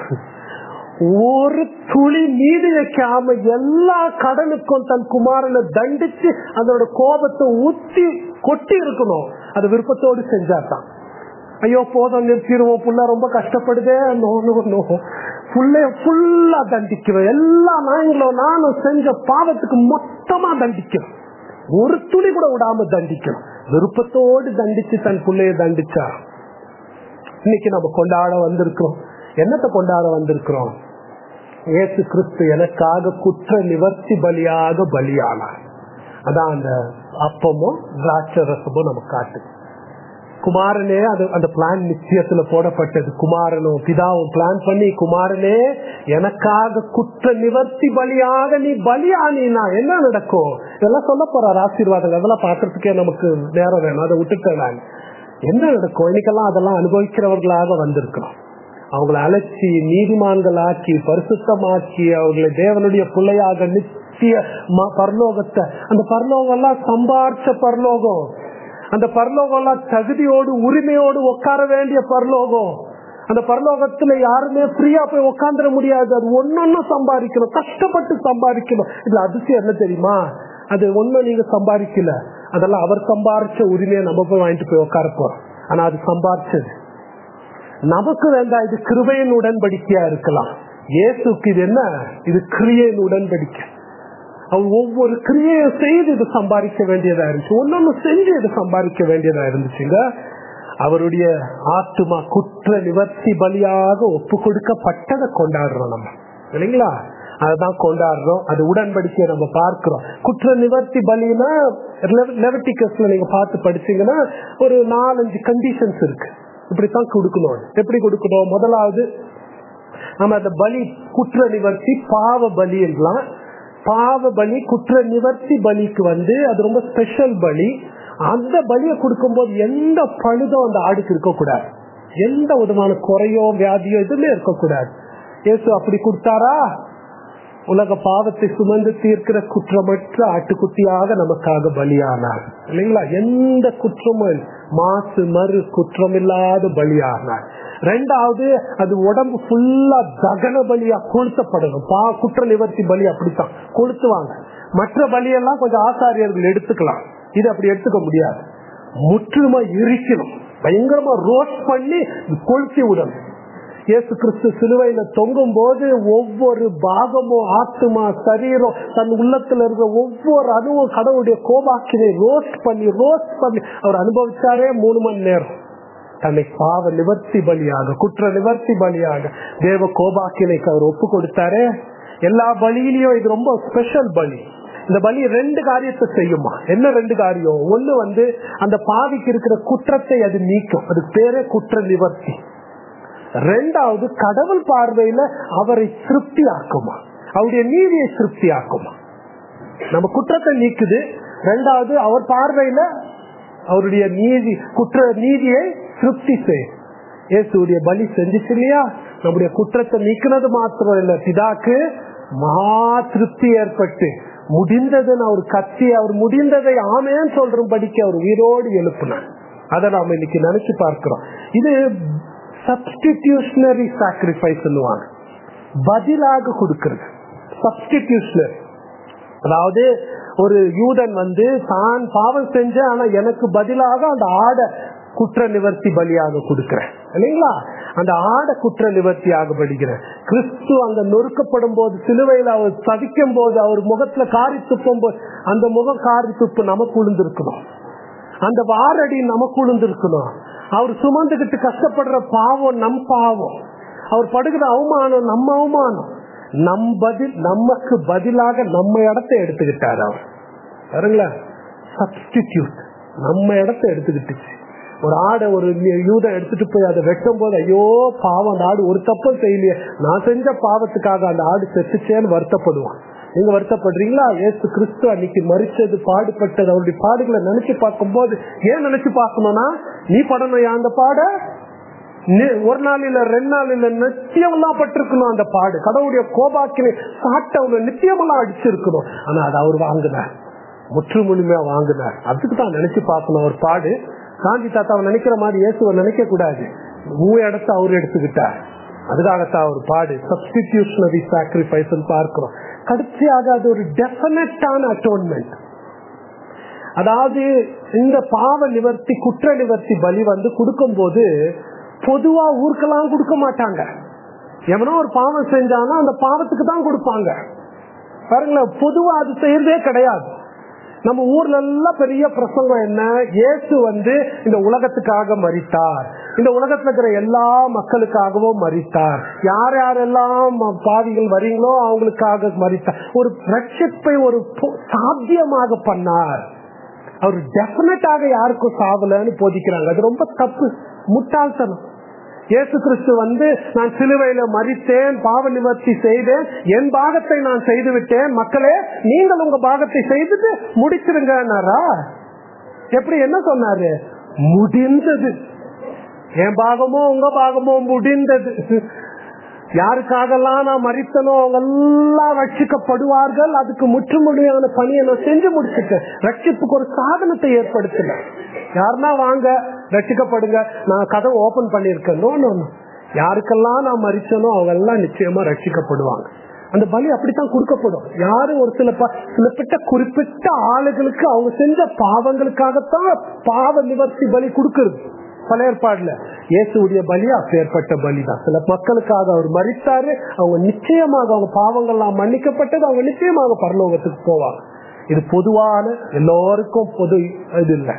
ஒரு துளி மீதி வைக்காம எல்லா கடனுக்கும் தன் குமாரனை தண்டிச்சு அதோட கோபத்தை ஊத்தி கொட்டி இருக்கணும் அது விருப்பத்தோடு செஞ்சாதான் ஐயோ போதும் நிறுத்திடுவோம் புள்ள ரொம்ப கஷ்டப்படுதே நோ நோ நோ புள்ளைய ஃபுல்லா தண்டிக்கிறோம் எல்லா நாயங்களும் நானும் செஞ்ச பாவத்துக்கு மொத்தமா தண்டிக்கிறோம் ஒரு துளி கூட விடாம தண்டிக்கிறோம் விருப்பத்தோடு தண்டிச்சு தன் பிள்ளைய தண்டிச்சா இன்னைக்கு நம்ம கொண்டாட வந்திருக்கிறோம் என்னத்தை கொண்டாட வந்திருக்கிறோம் ஏசு கிறிஸ்து எனக்காக குற்ற நிவர்த்தி பலியாக பலியானார் அதான் அந்த அப்பமும் திராட்சை ரசமும் நம்ம காட்டுது குமாரனே அது அந்த பிளான் நிச்சயத்துல போடப்பட்டது குமாரனும் பிதாவும் பிளான் பண்ணி குமாரனே எனக்காக குற்ற நிவர்த்தி பலியாக நீ பலியானா என்ன நடக்கும் இதெல்லாம் சொல்ல போறார் ஆசீர்வாதங்கள் அதெல்லாம் பாக்குறதுக்கே நமக்கு நேரம் வேணும் அதை விட்டுட்டேன் நான் என்ன நடக்கும் இன்னைக்கெல்லாம் அதெல்லாம் அனுபவிக்கிறவர்களாக வந்திருக்கிறோம் அவங்களை அழைச்சி நீதிமான்களாக்கி பரிசுத்தமாக்கி அவர்களை தேவனுடைய பிள்ளையாக நித்திய ம- பரலோகத்தை அந்த பரலோகம் எல்லாம் சம்பாரிச்ச பரலோகம் அந்த பரலோகம் எல்லாம் தகுதியோடு உரிமையோடு உட்கார வேண்டிய பரலோகம் அந்த பரலோகத்துல யாருமே ஃப்ரீயா போய் உட்காந்துட முடியாது அது ஒன்னொன்னு சம்பாதிக்கணும் கஷ்டப்பட்டு சம்பாதிக்கணும் இதுல அதிசயம் என்ன தெரியுமா அது ஒண்ணும் நீங்க சம்பாதிக்கல அதெல்லாம் அவர் சம்பாரிச்ச உரிமையை நம்ம போய் வாங்கிட்டு போய் உட்கார போறோம் ஆனா அது சம்பாரிச்சது நமக்கு வேண்டாம் இது கிருபையின் உடன்படிக்கையா இருக்கலாம் இயேசுக்கு இது என்ன இது கிரியையின் உடன்படிக்கை அவர் ஒவ்வொரு கிரியையை செய்து இது சம்பாதிக்க வேண்டியதா இருந்துச்சு ஒன்னொன்னு செஞ்சு இது சம்பாதிக்க வேண்டியதா இருந்துச்சுங்க அவருடைய ஆத்துமா குற்ற நிவர்த்தி பலியாக ஒப்பு கொடுக்கப்பட்டதை கொண்டாடுறோம் நம்ம இல்லைங்களா அதுதான் கொண்டாடுறோம் அது உடன்படிக்கையை நம்ம பார்க்கிறோம் குற்ற நிவர்த்தி பலினா லெவட்டிகஸ்ல நீங்க பார்த்து படிச்சீங்கன்னா ஒரு நாலஞ்சு கண்டிஷன்ஸ் இருக்கு இப்படித்தான் கொடுக்கணும் எப்படி கொடுக்கணும் முதலாவது நம்ம அந்த பலி குற்ற நிவர்த்தி பாவ பலி என்றலாம் பாவ பலி குற்ற நிவர்த்தி பலிக்கு வந்து அது ரொம்ப ஸ்பெஷல் பலி அந்த பலியை கொடுக்கும்போது எந்த பழுதும் அந்த ஆடுக்கு இருக்கக்கூடாது எந்த விதமான குறையோ வியாதியோ எதுவுமே இருக்கக்கூடாது இயேசு அப்படி கொடுத்தாரா உலக பாவத்தை சுமந்து தீர்க்கிற குற்றமற்ற ஆட்டுக்குட்டியாக நமக்காக பலியானார் இல்லைங்களா எந்த குற்றமும் இல்லை. மாசு மறு குற்றமில்லாத பலியானார் ரெண்டாவது அது உடம்பு ஃபுல்லா தகன பலியா கொளுத்தப்படணும் பா குற்ற நிவர்த்தி பலி அப்படித்தான் கொளுத்துவாங்க மற்ற பலியெல்லாம் கொஞ்சம் ஆசாரியர்கள் எடுத்துக்கலாம் இது அப்படி எடுத்துக்க முடியாது முற்றிலுமா எரிக்கணும் பயங்கரமா ரோஸ்ட் பண்ணி கொளுத்தி விடணும் இயேசு கிறிஸ்து சிலுவையில தொங்கும் போது ஒவ்வொரு பாகமும் ஆத்துமா சரீரம் தன் உள்ளத்துல இருக்கிற ஒவ்வொரு அணுவும் கடவுளுடைய கோபாக்கினை ரோஸ்ட் பண்ணி ரோஸ்ட் பண்ணி அவர் அனுபவிச்சாரே மூணு மணி நேரம் தன்னை பாவ நிவர்த்தி பலியாக குற்ற நிவர்த்தி பலியாக தேவ கோபாக்கினைக்கு அவர் ஒப்பு கொடுத்தாரே எல்லா பலியிலையும் இது ரொம்ப ஸ்பெஷல் பலி இந்த பலி ரெண்டு காரியத்தை செய்யுமா என்ன ரெண்டு காரியம் ஒண்ணு வந்து அந்த பாவிக்கு இருக்கிற குற்றத்தை அது நீக்கும் அதுக்கு பேரே குற்ற நிவர்த்தி ரெண்டாவது கடவுள் பார்வையில அவரை திருப்தி ஆக்குமா அவருடைய நீதியை திருப்தி ஆக்குமா நம்ம குற்றத்தை நீக்குது ரெண்டாவது அவர் பார்வையில அவருடைய நீதி குற்ற நீதியை திருப்தி செய்யும் இயேசுடைய பலி செஞ்சுச்சு இல்லையா நம்முடைய குற்றத்தை நீக்கினது மாத்திரம் இல்ல பிதாக்கு மகா திருப்தி ஏற்பட்டு முடிந்ததுன்னு அவர் கத்தி அவர் முடிந்ததை ஆமேன்னு சொல்றபடிக்கு அவர் உயிரோடு எழுப்பினார் அதை நாம இன்னைக்கு நினைச்சு பார்க்கிறோம் இது சப்ஸ்டிடியூஷனரி சாக்ரிஃபைஸ் சொல்லுவாங்க பதிலாக கொடுக்கிறது சப்ஸ்டிடியூஷனரி அதாவது ஒரு யூதன் வந்து தான் பாவம் செஞ்ச ஆனா எனக்கு பதிலாக அந்த ஆடை குற்ற நிவர்த்தி பலியாக கொடுக்கிறேன் இல்லைங்களா அந்த ஆடை குற்ற நிவர்த்தியாக படுகிறேன் கிறிஸ்து அங்க நொறுக்கப்படும் போது சிலுவையில் அவர் சதிக்கும் போது அவர் முகத்துல காரி துப்பும் போது அந்த முகம் காரி துப்பு நமக்கு உளுந்திருக்கணும் அந்த வாரடி நமக்கு உளுந்திருக்கணும் அவர் சுமந்துகிட்டு கஷ்டப்படுற பாவம் நம் பாவம் அவர் படுகிற அவமானம் நம்ம அவமானம் நம் பதில் நமக்கு பதிலாக நம்ம இடத்தை எடுத்துக்கிட்டார் அவர் பாருங்களா சப்ஸ்டிடியூட் நம்ம இடத்தை எடுத்துக்கிட்டுச்சு ஒரு ஆடை ஒரு யூதம் எடுத்துட்டு போய் அதை வெட்டும் போது ஐயோ பாவம் அந்த ஆடு ஒரு தப்பும் செய்யலையே நான் செஞ்ச பாவத்துக்காக அந்த ஆடு செத்துச்சேன்னு வருத்தப்படுவான் நீங்க வருத்தப்படுறீங்களா ஏசு கிறிஸ்து அன்னைக்கு மறிச்சது பாடுபட்டது அவருடைய பாடுகளை நினைச்சு பார்க்கும்போது ஏன் நினைச்சு பார்க்கணும்னா நீ படணும் அந்த பாட நி- ஒரு நாள் இல்ல ரெண்டு நாள் இல்ல நித்தியமெல்லாம் பட்டிருக்கணும் அந்த பாடு கடவுளுடைய கோபாக்கினை சாட்டை அவங்க நித்தியமெல்லாம் அடிச்சிருக்கணும் ஆனா அது அவர் வாங்கினார் முற்று முழுமையா வாங்கினார் அதுக்கு தான் நினைச்சு பார்க்கணும் ஒரு பாடு காந்தி தாத்தாவை நினைக்கிற மாதிரி இயேசுவை நினைக்க கூடாது ஊ இடத்த அவர் எடுத்துக்கிட்டார் அதுக்காகத்தான் ஒரு பாடு சப்ஸ்டிடியூஷனரி சாக்ரிஃபைஸ் பார்க்கிறோம் கடைசியாக அது ஒரு டெஃபினட்டான அட்டோன்மெண்ட் அதாவது இந்த பாவ நிவர்த்தி குற்ற நிவர்த்தி பலி வந்து கொடுக்கும் போது பொதுவா ஊருக்கெல்லாம் கொடுக்க மாட்டாங்க எவனோ ஒரு பாவம் செஞ்சானா அந்த பாவத்துக்கு தான் கொடுப்பாங்க பாருங்களேன் பொதுவா அது செய்யறதே கிடையாது நம்ம ஊர்ல எல்லாம் பெரிய பிரசங்கம் என்ன இயேசு வந்து இந்த உலகத்துக்காக மறித்தார் இந்த உலகத்துல இருக்கிற எல்லா மக்களுக்காகவும் மறித்தார் யார் யாரெல்லாம் பாவிகள் வரீங்களோ அவங்களுக்காக மறித்தார் ஒரு ரட்சிப்பை ஒரு பொ- சாத்தியமாக பண்ணார் அவர் டெபினட்டாக யாருக்கும் சாவலன்னு போதிக்கிறாங்க அது ரொம்ப தப்பு முட்டாள்தனம் இயேசு கிறிஸ்து வந்து நான் சிலுவையில மறித்தேன் பாவ நிவர்த்தி செய்தேன் என் பாகத்தை நான் செய்து விட்டேன் மக்களே நீங்கள் உங்க பாகத்தை செய்துட்டு முடிச்சிருங்கன்னாரா எப்படி என்ன சொன்னாரு முடிந்தது என் பாகமோ உங்க பாகமோ முடிந்தது யாருக்காகலாம் நான் மறித்தனோ அவங்க எல்லாம் ரட்சிக்கப்படுவார்கள் அதுக்கு முற்றுமுடியான பணியை நான் செஞ்சு முடிச்சுட்டேன் ரட்சிப்புக்கு ஒரு சாதனத்தை ஏற்படுத்தினேன் யாருன்னா வாங்க ரட்சிக்கப்படுங்க நான் கதை ஓபன் பண்ணிருக்கேன் நோ, நோ, நோ. யாருக்கெல்லாம் நான் மறிச்சனோ அவங்க எல்லாம் நிச்சயமா ரட்சிக்கப்படுவாங்க அந்த பலி அப்படித்தான் கொடுக்கப்படும் யாரு ஒரு சில ப- சிலப்பட்ட குறிப்பிட்ட ஆளுகளுக்கு அவங்க செஞ்ச பாவங்களுக்காகத்தான் பாவ நிவர்த்தி பலி கொடுக்கிறது பல ஏற்பாடுல இயேசுடைய பலி அப்பேற்பட்ட பலி தான் சில மக்களுக்காக அவர் மறித்தாரு அவங்க நிச்சயமாக அவங்க பாவங்கள்லாம் மன்னிக்கப்பட்டது அவங்க நிச்சயமாக பரலோகத்துக்கு போவாங்க இது பொதுவான எல்லோருக்கும் பொது இது இல்லை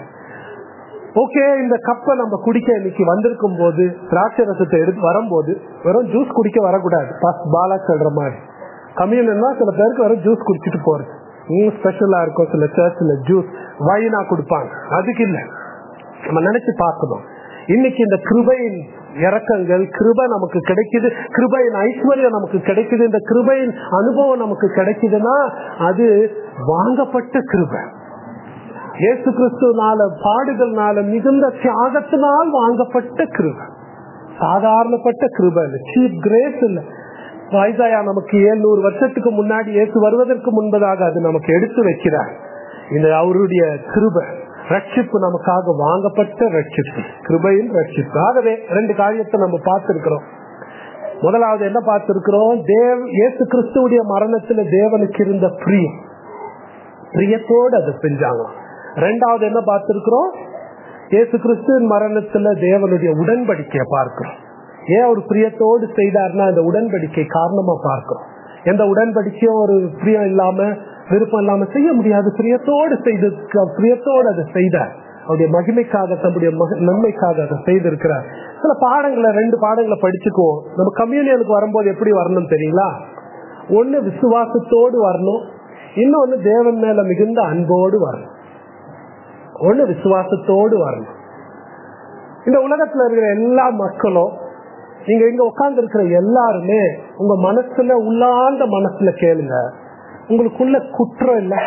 ஓகே இந்த கப்பை நம்ம குடிக்க இன்னைக்கு வந்திருக்கும் போது திராட்சை ரசத்தை எடுத்து வரும்போது வெறும் ஜூஸ் குடிக்க வரக்கூடாது பாஸ் பாலா சொல்ற மாதிரி கம்யூனா சில பேருக்கு வெறும் ஜூஸ் குடிச்சிட்டு போறது இன்னும் ஸ்பெஷலா இருக்கும் சில சர்ச்சில் ஜூஸ் வைனா கொடுப்பாங்க அதுக்கு இல்லை நம்ம நினைச்சு பார்க்கணும் இன்னைக்கு இந்த கிருபையின் இறக்கங்கள் கிருபை நமக்கு கிடைக்குது கிருபையின் ஐஸ்வர்யம் நமக்கு கிடைக்குது இந்த கிருபையின் அனுபவம் நமக்கு கிடைக்குதுன்னா அது வாங்கப்பட்ட கிருபை இயேசு கிறிஸ்துனால பாடுகள்னால மிகுந்த தியாகத்தினால் வாங்கப்பட்ட கிருபை சாதாரணப்பட்ட கிருபை இல்லை சீப் கிரேஸ் இல்லை வாய்தாயா நமக்கு ஏழ்நூறு வருஷத்துக்கு முன்னாடி இயேசு வருவதற்கு முன்பதாக அது நமக்கு எடுத்து வைக்கிறார் இந்த அவருடைய கிருபை ரட்சிப்பு நமக்காக வாங்கப்பட்ட ரட்சிப்பு கிருபையின் ரட்சிப்பு ஆகவே ரெண்டு காரியத்தை நம்ம பார்த்திருக்கிறோம் முதலாவது என்ன பார்த்திருக்கிறோம் தேவ் இயேசு கிறிஸ்துவுடைய மரணத்துல தேவனுக்கு இருந்த பிரியம் பிரியத்தோடு அதை செஞ்சாங்க ரெண்டாவது என்ன பார்த்திருக்கிறோம் இயேசு கிறிஸ்துவின் மரணத்துல தேவனுடைய உடன்படிக்கையை பார்க்கிறோம் ஏன் அவர் பிரியத்தோடு செய்தார்னா அந்த உடன்படிக்கை காரணமா பார்க்கிறோம் எந்த உடன்படிக்கையும் ஒரு பிரியம் இல்லாம விருப்பம் இல்லாம செய்ய முடியாது பிரியத்தோடு செய்து பிரியத்தோடு அதை செய்தார் அவருடைய மகிமைக்காக தன்னுடைய மக- நன்மைக்காக அதை செய்திருக்கிறார் சில பாடங்களை ரெண்டு பாடங்களை படிச்சுக்குவோம் நம்ம கம்யூனியனுக்கு வரும்போது எப்படி வரணும் தெரியுங்களா ஒண்ணு விசுவாசத்தோடு வரணும் இன்னொன்னு தேவன் மேல மிகுந்த அன்போடு வரணும் ஒண்ணு விசுவாசத்தோடு வரணும் இந்த உலகத்துல இருக்கிற எல்லா மக்களும் நீங்க இங்க உட்கார்ந்து இருக்கிற எல்லாருமே உங்க மனசுல உள்ளார்ந்த மனசுல கேளுங்க உங்களுக்குள்ள குற்றம் இல்ல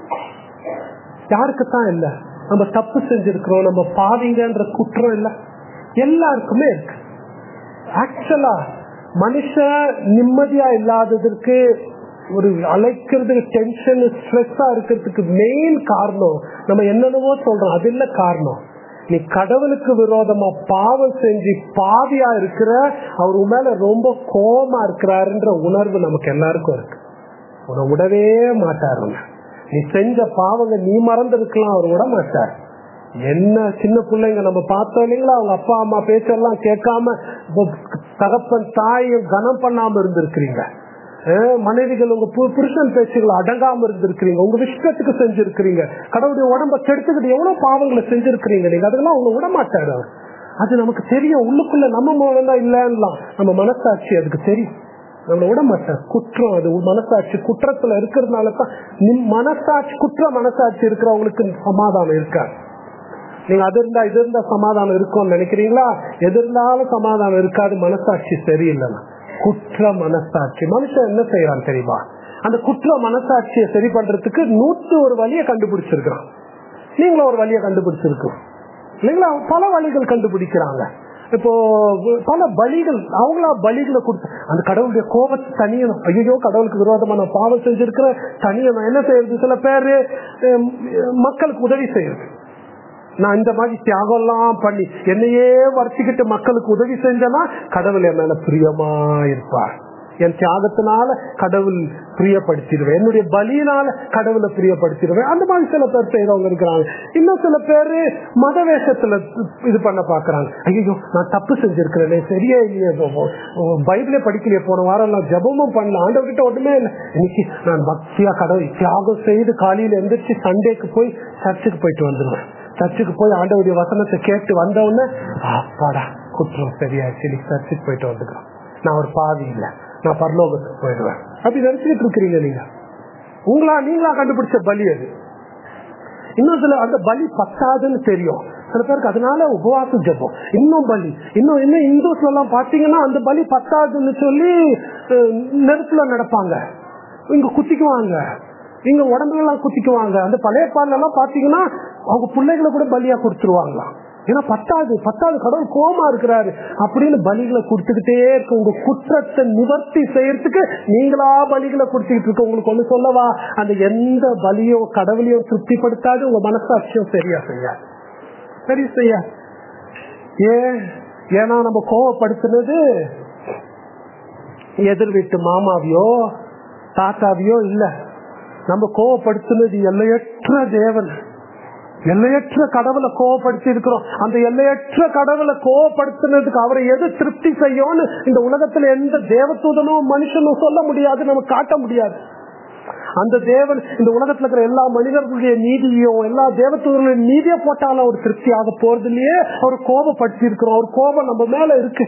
யாருக்குத்தான் இல்ல நம்ம தப்பு செஞ்சிருக்கிறோம் நம்ம பாவிங்கன்ற குற்றம் இல்ல எல்லாருக்குமே இருக்கு ஆக்சுவலா மனுஷன் நிம்மதியா இல்லாததற்கு ஒரு அழைக்கிறது டென்ஷன் ஸ்ட்ரெஸ்ஸா இருக்கிறதுக்கு மெயின் காரணம் நம்ம என்னென்னவோ சொல்றோம் அது இல்ல காரணம் நீ கடவுளுக்கு விரோதமா பாவம் செஞ்சு பாவியா இருக்கிற அவர் உன் மேல ரொம்ப கோபமா இருக்கிறாருன்ற உணர்வு நமக்கு எல்லாருக்கும் இருக்கு உன்னை விடவே மாட்டார் உன்னை. நீ செஞ்ச பாவங்க நீ மறந்திருக்கலாம் அவர் விட மாட்டார் என்ன சின்ன பிள்ளைங்க நம்ம பார்த்தோம் இல்லைங்களா அவங்க அப்பா அம்மா பேச்செல்லாம் கேட்காம பு- தகப்பன் தாயும் கனம் பண்ணாம இருந்திருக்கிறீங்க அஹ் மனைவிகள் உங்க பு- புருஷன் பேச்சுகளை அடங்காம இருந்திருக்கிறீங்க உங்க இஷ்டத்துக்கு செஞ்சிருக்கிறீங்க கடவுளுடைய உடம்ப கெடுத்துக்கிட்டு எவ்வளவு பாவங்களை செஞ்சிருக்கிறீங்க நீங்க அதெல்லாம் அவங்க விட மாட்டாரு அவர் அது நமக்கு தெரியும் உள்ளுக்குள்ள நம்ம மூலம் தான் இல்லைன்னா நம்ம மனசாட்சி அதுக்கு தெரியும் நம்மள விட மாட்டார் குற்றம் அது உன் மனசாட்சி குற்றத்துல இருக்கிறதுனால தான் நிம் மனசாட்சி குற்ற மனசாட்சி இருக்கிறவங்களுக்கு சமாதானம் இருக்காது நீங்க அது இருந்தா இது இருந்தா சமாதானம் இருக்கும்னு நினைக்கிறீங்களா எது இருந்தாலும் சமாதானம் இருக்காது மனசாட்சி சரியில்லைன்னா குற்ற மனசாட்சி மனுஷன் என்ன செய்யறான் தெரியுமா அந்த குற்ற மனசாட்சியை சரி பண்றதுக்கு நூற்று ஒரு வழியை கண்டுபிடிச்சிருக்கிறான் நீங்களும் ஒரு வழியை கண்டுபிடிச்சிருக்கோம் இல்லைங்களா பல வழிகள் கண்டுபிடிக்கிறாங்க இப்போ பல பலிகள் அவங்களா பலிகளை கொடுத்து அந்த கடவுளுடைய கோபத்தை தனியணும் ஐயோ கடவுளுக்கு விரோதமான பாவம் செஞ்சிருக்கிற தனியணும் என்ன செய்யறது சில பேரு அஹ், மக்களுக்கு உதவி செய்யறது நான் இந்த மாதிரி தியாகம் எல்லாம் பண்ணி என்னையே வர்த்திக்கிட்டு மக்களுக்கு உதவி செஞ்சேன்னா கடவுள் என் மேல பிரியமா இருப்பார் என் தியாகத்தினால கடவுள் பிரியப்படுத்திடுவேன் என்னுடைய பலியினால கடவுளை பிரியப்படுத்திடுவேன் அந்த மாதிரி சில பேர் செய்யறவங்க இருக்கிறாங்க இன்னும் சில பேரு மத வேஷத்துல இது பண்ண பாக்குறாங்க ஐயோ நான் தப்பு செஞ்சிருக்கிறேனே சரியா இல்லையே பைபிளே படிக்கலையே போன வாரம் நான் ஜபமும் பண்ணல ஆண்டவர்கிட்ட ஒண்ணுமே இல்லை இன்னைக்கு நான் பக்தியா கடவுள் தியாகம் செய்து காலையில எந்திரிச்சு சண்டேக்கு போய் சர்ச்சுக்கு போயிட்டு வந்துடுவேன் சர்ச்சுக்கு போய் ஆண்டவருடைய வசனத்தை கேட்டு வந்த உடனே அப்பாடா குற்றம் சரியாச்சு நீ சர்ச்சுக்கு போயிட்டு வந்துக்கிறோம் நான் ஒரு பாவி இல்லை நான் பரலோகத்துக்கு போயிடுவேன் அப்படி நினைச்சுட்டு இருக்கிறீங்க நீங்க உங்களா நீங்களா கண்டுபிடிச்ச பலி அது இன்னும் சில அந்த பலி பத்தாதுன்னு தெரியும் சில பேருக்கு அதனால உபவாச ஜபம் இன்னும் பலி இன்னும் இன்னும் இந்துஸ்ல எல்லாம் பாத்தீங்கன்னா அந்த பலி பத்தாதுன்னு சொல்லி அஹ், நெருப்புல நடப்பாங்க இங்க குத்திக்குவாங்க இங்க உடம்புலாம் குத்திக்குவாங்க அந்த பழைய பாடல எல்லாம் பாத்தீங்கன்னா அவங்க பிள்ளைகளை கூட பலியா கொடுத்துருவாங்களாம் ஏன்னா பத்தாது பத்தாது கடவுள் கோமா இருக்கிறாரு அப்படின்னு பலிகளை கொடுத்துக்கிட்டே இருக்கு உங்க குற்றத்தை நிவர்த்தி செய்யறதுக்கு நீங்களா பலிகளை கொடுத்துக்கிட்டு இருக்க உங்களுக்கு ஒண்ணு சொல்லவா அந்த எந்த பலியோ கடவுளையோ திருப்திப்படுத்தாது உங்க மனசாட்சியம் சரியா செய்யாது சரி செய்யா ஏன் ஏன்னா நம்ம கோவப்படுத்தினது எதிர் வீட்டு மாமாவையோ தாத்தாவையோ இல்ல நம்ம கோவப்படுத்தினது எல்லையற்ற தேவன் எல்லையற்ற கடவுளை கோவப்படுத்தி இருக்கிறோம் அந்த எல்லையற்ற கடவுளை கோவப்படுத்தினதுக்கு அவரை எது திருப்தி செய்யும்னு இந்த உலகத்துல எந்த தேவதூதனோ மனுஷனோ சொல்ல முடியாது நமக்கு காட்ட முடியாது அந்த தேவன் இந்த உலகத்துல இருக்கிற எல்லா மனிதர்களுடைய நீதியையும் எல்லா தேவதூதர்களுடைய நீதியை போட்டாலும் அவர் திருப்தியாக போறது இல்லையே அவர் கோபப்படுத்தி இருக்கிறோம் அவர் கோபம் நம்ம மேல இருக்கு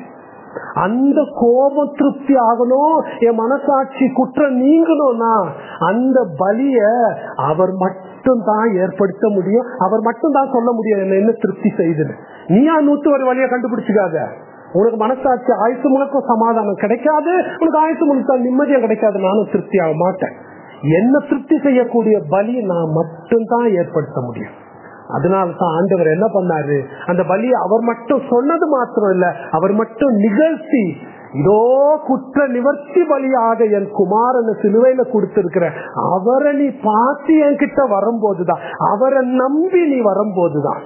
அந்த கோபம் திருப்தி ஆகணும் என் மனசாட்சி குற்றம் நீங்கணும்னா அந்த பலிய அவர் மட்டும் தான் ஏற்படுத்த முடியும் அவர் மட்டும் தான் சொல்ல முடியும் என்ன என்ன திருப்தி செய்துன்னு நீயா நூத்து ஒரு வழியை கண்டுபிடிச்சுக்காத உனக்கு மனசாட்சி ஆயுசு முழுக்க சமாதானம் கிடைக்காது உனக்கு ஆயுசு முழுக்க நிம்மதியும் கிடைக்காது நானும் திருப்தி ஆக மாட்டேன் என்ன திருப்தி செய்யக்கூடிய பலி நான் மட்டும்தான் ஏற்படுத்த முடியும் அதனால தான் ஆண்டவர் என்ன பண்ணாரு அந்த பலியை அவர் மட்டும் சொன்னது மாத்திரம் இல்ல அவர் மட்டும் நிகழ்த்தி இதோ குற்ற நிவர்த்தி பலியாக என் குமாரனை சிலுவையில கொடுத்திருக்கிற அவரை நீ பார்த்து என்கிட்ட வரும்போதுதான் அவரை நம்பி நீ வரும்போதுதான்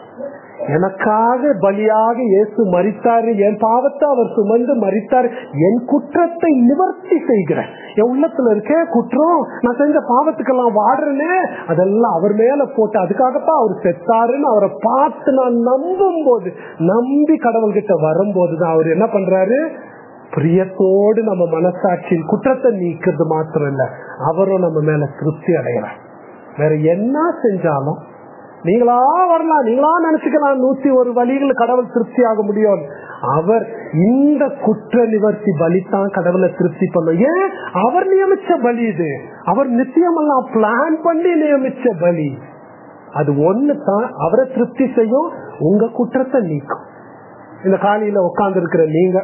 எனக்காக பலியாக இயேசு மறித்தாரு என் பாவத்தை அவர் சுமந்து மறித்தாரு என் குற்றத்தை நிவர்த்தி செய்கிறேன் என் உள்ளத்துல இருக்கே குற்றம் நான் செஞ்ச பாவத்துக்கெல்லாம் வாடுறேனே அதெல்லாம் அவர் மேல போட்டு அதுக்காகத்தான் அவர் செத்தாருன்னு அவரை பார்த்து நான் நம்பும் போது நம்பி கடவுள்கிட்ட வரும்போதுதான் அவர் என்ன பண்றாரு பிரியத்தோடு நம்ம மனசாட்சியின் குற்றத்தை நீக்கிறது மாத்திரம் இல்ல அவரும் நம்ம மேல திருப்தி அடைகிறார் வேற என்ன செஞ்சாலும் நீங்களா வரலாம் நீங்களா நினைச்சுக்கலாம் நூத்தி ஒரு வழிகள் கடவுள் திருப்தி ஆக முடியும் அவர் இந்த குற்ற நிவர்த்தி பலித்தான் கடவுளை திருப்தி பண்ணும் ஏன் அவர் நியமிச்ச பலி இது அவர் நிச்சயமெல்லாம் பிளான் பண்ணி நியமிச்ச பலி அது ஒண்ணு தான் அவரை திருப்தி செய்யும் உங்க குற்றத்தை நீக்கும் இந்த காலையில உட்கார்ந்து இருக்கிற நீங்க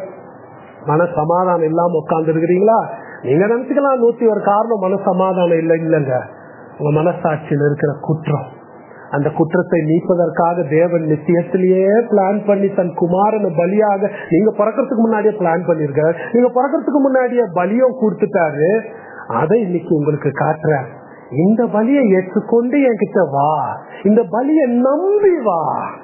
மன சமாதானம் இல்லாம உட்கார்ந்து இருக்கிறீங்களா நீங்க நினைச்சுக்கலாம் நூத்தி ஒரு காரணம் மன சமாதானம் இல்லை இல்லைங்க உங்க மனசாட்சியில் இருக்கிற குற்றம் அந்த குற்றத்தை நீப்பதற்காக தேவன் நித்தியத்திலேயே பிளான் பண்ணி தன் குமாரனை பலியாக நீங்க பிறக்கிறதுக்கு முன்னாடியே பிளான் பண்ணிருக்காரு நீங்க பிறக்கிறதுக்கு முன்னாடியே பலியும் கொடுத்துட்டாரு அதை இன்னைக்கு உங்களுக்கு காட்டுறார் இந்த பலியை ஏற்றுக்கொண்டு என்கிட்ட வா இந்த பலியை நம்பி வா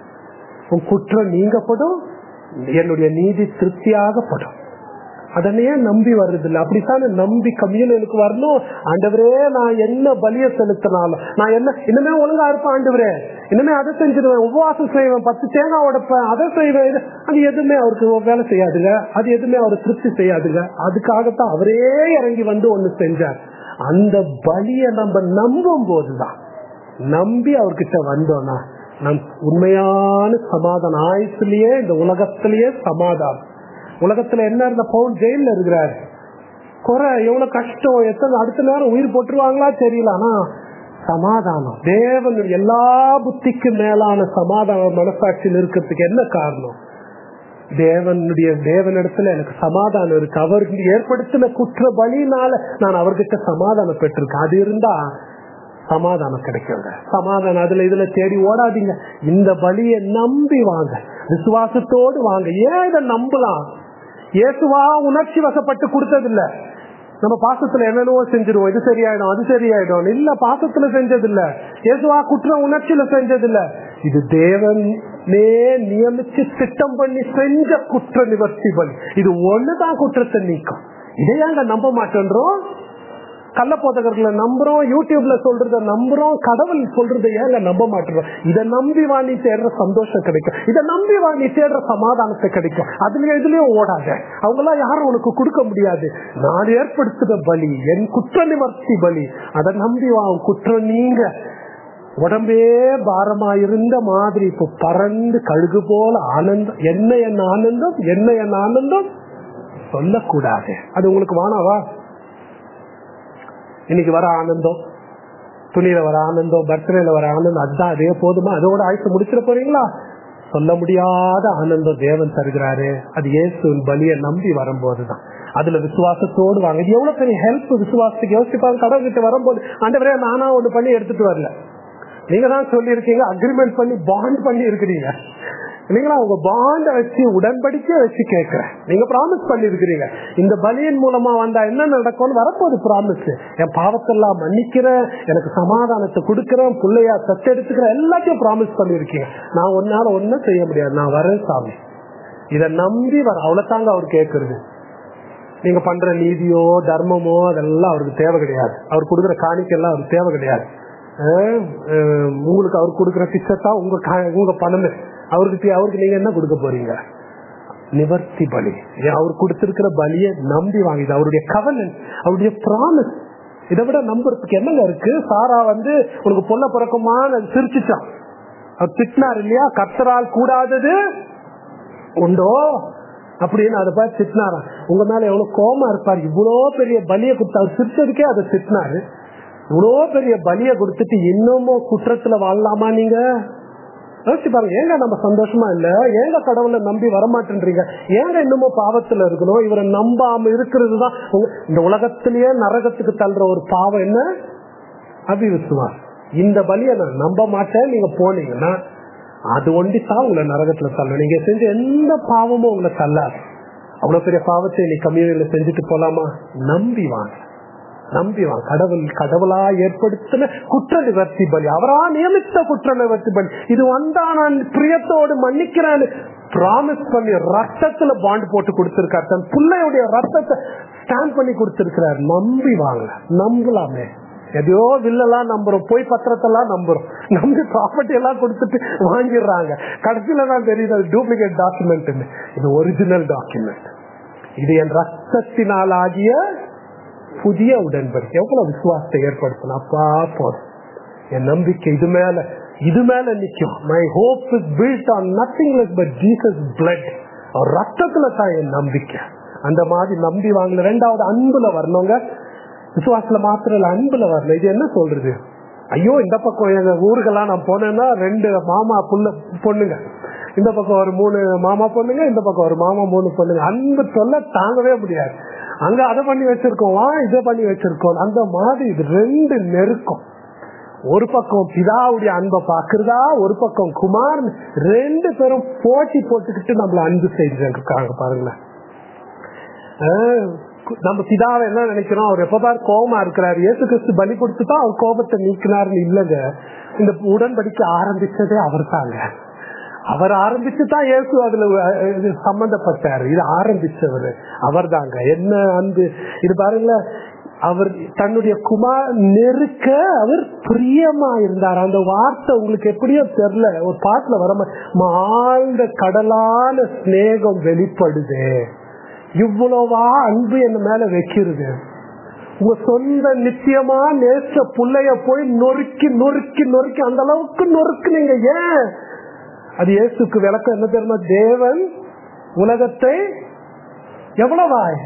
உன் குற்றம் நீங்கப்படும் என்னுடைய நீதி திருப்தியாகப்படும் அதனையே நம்பி வருது இல்ல அப்படித்தானே நம்பி கம்யூனலுக்கு வரணும் ஆண்டவரே நான் என்ன பலிய செலுத்தினாலும் நான் என்ன இன்னுமே ஒழுங்கா இருப்பேன் ஆண்டவரே இனிமே அதை செஞ்சிருவேன் உபவாசம் செய்வேன் பத்து தேங்காய் உடைப்பேன் அதை செய்வேன் இது- அது எதுவுமே அவருக்கு வேலை செய்யாதுங்க அது எதுவுமே அவர் திருப்தி செய்யாதுங்க அதுக்காகத்தான் அவரே இறங்கி வந்து ஒண்ணு செஞ்சார் அந்த பலிய நம்ம நம்பும் போதுதான் நம்பி அவர்கிட்ட வந்தோம்னா நம் உண்மையான சமாதானம் ஆயுசுலயே இந்த உலகத்திலேயே சமாதானம் உலகத்துல என்ன இருந்த பவுன் ஜெயில இருக்கிறார் குறை எவ்வளவு கஷ்டம் எத்தனை அடுத்த நேரம் உயிர் போட்டுருவாங்களா தெரியல ஆனா சமாதானம் தேவன் எல்லா புத்திக்கு மேலான சமாதான மனசாட்சியில் இருக்கிறதுக்கு என்ன காரணம் தேவனுடைய தேவனிடத்துல எனக்கு சமாதானம் இருக்கு அவருக்கு ஏற்படுத்தின குற்ற பலினால நான் அவர்கிட்ட சமாதானம் பெற்றிருக்கேன் அது இருந்தா சமாதானம் கிடைக்குங்க சமாதானம் அதுல இதுல தேடி ஓடாதீங்க இந்த பலியை நம்பி வாங்க விசுவாசத்தோடு வாங்க ஏன் இதை நம்பலாம் இயேசுவா உணர்ச்சி வசப்பட்டு கொடுத்ததில்ல நம்ம பாசத்துல என்னென்னவோ செஞ்சிருவோம் இது சரியாயிடும் அது சரியாயிடும் இல்ல பாசத்துல செஞ்சது இல்ல இயேசுவா குற்ற உணர்ச்சியில செஞ்சது இல்ல இது தேவனே நியமிச்சு திட்டம் பண்ணி செஞ்ச குற்ற நிவர்த்தி பலி இது ஒண்ணுதான் குற்றத்தை நீக்கும் இதை ஏங்க நம்ப மாட்டேன்றோம் கள்ள போதகர்களை நம்புறோம் யூடியூப்ல சொல்றத நம்புறோம் கடவுள் சொல்றதை ஏங்க நம்ப மாட்டோம் இதை நம்பி வாணி தேடுற சந்தோஷம் கிடைக்கும் இதை நம்பி வாணி தேடுற சமாதானத்தை கிடைக்கும் அதுலயும் இதுலயும் ஓடாத அவங்க எல்லாம் யாரும் உனக்கு கொடுக்க முடியாது நான் ஏற்படுத்துற பலி என் குற்ற நிவர்த்தி பலி அதை நம்பி வா உன் குற்றம் நீங்க உடம்பே பாரமா இருந்த மாதிரி இப்ப பறந்து கழுகு போல ஆனந்தம் என்ன என் ஆனந்தம் என்ன என் ஆனந்தம் சொல்லக்கூடாது அது உங்களுக்கு வானாவா இன்னைக்கு வர ஆனந்தம் துணியில வர ஆனந்தம் பர்த்டேல வர ஆனந்தம் அதுதான் அதே போதுமா அதோட ஆயுசு முடிச்சிட போறீங்களா சொல்ல முடியாத ஆனந்தம் தேவன் தருகிறாரு அது இயேசுவின் பலியை நம்பி வரும்போதுதான் அதுல விசுவாசத்தோடு வாங்க இது எவ்வளவு பெரிய ஹெல்ப் விசுவாசத்துக்கு யோசிப்பாங்க கடவுள் கிட்ட வரும்போது ஆண்டவரே நானா ஒண்ணு பண்ணி எடுத்துட்டு வரல நீங்க தான் சொல்லி இருக்கீங்க அக்ரிமெண்ட் பண்ணி பாண்ட் பண்ணி இருக்கிறீங்க நீங்களா உங்க பாண்ட வச்சு உடன்படிக்கை வச்சு கேட்கிறேன் நீங்க ப்ராமிஸ் பண்ணி இருக்கிறீங்க இந்த பலியின் மூலமா வந்தா என்ன நடக்கும்னு வரப்போகுது ப்ராமிஸ் என் பாவத்தெல்லாம் மன்னிக்கிறேன் எனக்கு சமாதானத்தை கொடுக்கிறேன் பிள்ளையா தத்தெடுத்துக்கிறேன் எல்லாத்தையும் ப்ராமிஸ் பண்ணிருக்கீங்க நான் ஒன்னால ஒன்னும் செய்ய முடியாது நான் வரேன் சாமி இத நம்பி வர அவ்வளவுதாங்க அவர் கேட்கறது நீங்க பண்ற நீதியோ தர்மமோ அதெல்லாம் அவருக்கு தேவை கிடையாது அவர் கொடுக்குற காணிக்கெல்லாம் அவருக்கு தேவை கிடையாது அஹ் அஹ் உங்களுக்கு அவர் கொடுக்குற பிச்சத்தான் உங்க கா- உங்க பணம் அவருக்கு அவருக்கு நீங்க என்ன கொடுக்க போறீங்க நிவர்த்தி பலி ஏன் அவர் கொடுத்திருக்கிற பலியை நம்பி வாங்கிது அவருடைய கவனன் அவருடைய ப்ராமிஸ் இதை விட நம்புறதுக்கு என்னங்க இருக்கு சாரா வந்து உனக்கு பொல்ல பிறக்குமான்னு சிரிச்சுட்டான் அவர் திட்டினார் இல்லையா கர்த்தரால் கூடாதது உண்டோ அப்படின்னு அதை பார்த்து திட்டினாராம் உங்க மேல எவ்வளவு கோமா இருப்பார் இவ்வளோ பெரிய பலியை கொடுத்து அவர் சிரிச்சதுக்கே அதை திட்டினாரு இவ்வளோ பெரிய பலியை கொடுத்துட்டு இன்னமும் குற்றத்துல வாழலாமா நீங்க யோசிச்சு பாருங்க ஏங்க நம்ம சந்தோஷமா இல்ல ஏங்க கடவுளை நம்பி வரமாட்டேன்றீங்க ஏங்க இன்னமும் பாவத்துல இருக்கணும் இவரை நம்பாம இருக்கிறது தான் இந்த உலகத்திலேயே நரகத்துக்கு தள்ளுற ஒரு பாவம் என்ன அபிவிசுவாஸ் இந்த பலியை நான் நம்ப மாட்டேன் நீங்க போனீங்கன்னா அது ஒண்டித்தான் உங்களை நரகத்துல தள்ளும் நீங்க செஞ்ச எந்த பாவமும் உங்களை தள்ளாது அவ்வளவு பெரிய பாவத்தை நீ கம்யூனில செஞ்சுட்டு போலாமா நம்பி வாங்க நம்பி வாங்க கடவுள் கடவுளா ஏற்படுத்தின குற்ற நிவர்த்தி பலி அவரா நியமித்த குற்ற நிவர்த்தி பலி இது வந்தா நான் பிரியத்தோடு மன்னிக்கிறேன்னு பிராமிஸ் பண்ணி ரத்தத்துல பாண்ட் போட்டு கொடுத்திருக்காரு தன் பிள்ளையுடைய ரத்தத்தை ஸ்டாண்ட் பண்ணி கொடுத்திருக்கிறார் நம்பி வாங்க நம்பலாமே எதையோ வில்லெல்லாம் நம்புறோம் போய் பத்திரத்தெல்லாம் நம்புறோம் நம்பி ப்ராப்பர்ட்டி எல்லாம் கொடுத்துட்டு வாங்கிடுறாங்க கடைசியில தான் தெரியுது டூப்ளிகேட் டாக்குமெண்ட் இது ஒரிஜினல் டாக்குமெண்ட் இது என் ரத்தத்தினால் ஆகிய புதிய உடன்படிக்கை எவ்வளவு விசுவாசத்தை ஏற்படுத்தணும் அப்பா போதும் என் நம்பிக்கை இது மேல இது மேல நிக்கும் my hope is built on nothing less but Jesus blood அவர் ரத்தத்துல தான் என் நம்பிக்கை அந்த மாதிரி நம்பி வாங்கல ரெண்டாவது அன்புல வரணுங்க விசுவாசத்துல மாத்திரம் இல்ல அன்புல வரல இது என்ன சொல்றது ஐயோ இந்த பக்கம் எங்க ஊருக்கெல்லாம் நான் போனேன்னா ரெண்டு மாமா புள்ள பொண்ணுங்க இந்த பக்கம் ஒரு மூணு மாமா பொண்ணுங்க இந்த பக்கம் ஒரு மாமா மூணு பொண்ணுங்க அன்பு சொல்ல தாங்கவே முடியாது அங்க அதை பண்ணி வச்சிருக்கோம் வா இதை பண்ணி வச்சிருக்கோம் அந்த மாதிரி இது ரெண்டு நெருக்கம் ஒரு பக்கம் பிதாவுடைய அன்பை பாக்குறதா ஒரு பக்கம் குமார் ரெண்டு பேரும் போட்டி போட்டுக்கிட்டு நம்மள அன்பு செய்திருக்காங்க பாருங்களேன் ஆஹ் நம்ம பிதாவை என்ன நினைக்கிறோம் அவர் எப்ப கோபமா இருக்கிறாரு இயேசு கிறிஸ்து பலி கொடுத்துதான் அவர் கோபத்தை நீக்கினார்னு இல்லைங்க இந்த உடன்படிக்கை ஆரம்பிச்சதே அவர் தாங்க அவர் ஆரம்பிச்சு தான் இயேசு அதுல இது சம்பந்தப்பட்டாரு இது ஆரம்பிச்சவர் அவர் தாங்க என்ன அன்பு இது பாருங்கள அவர் தன்னுடைய குமார் நெருக்க அவர் பிரியமா இருந்தார் அந்த வார்த்தை உங்களுக்கு எப்படியோ தெரியல ஒரு பாட்டுல வர ஆழ்ந்த கடலான சிநேகம் வெளிப்படுது இவ்வளவா அன்பு என்ன மேல வைக்கிறது உங்க சொந்த நித்தியமா நேச புள்ளைய போய் நொறுக்கி நொறுக்கி நொறுக்கி அந்த அளவுக்கு நொறுக்குனீங்க ஏன் அது இயேசுக்கு விளக்கம் என்ன தெரியுமா தேவன் உலகத்தை எவ்வளவாய்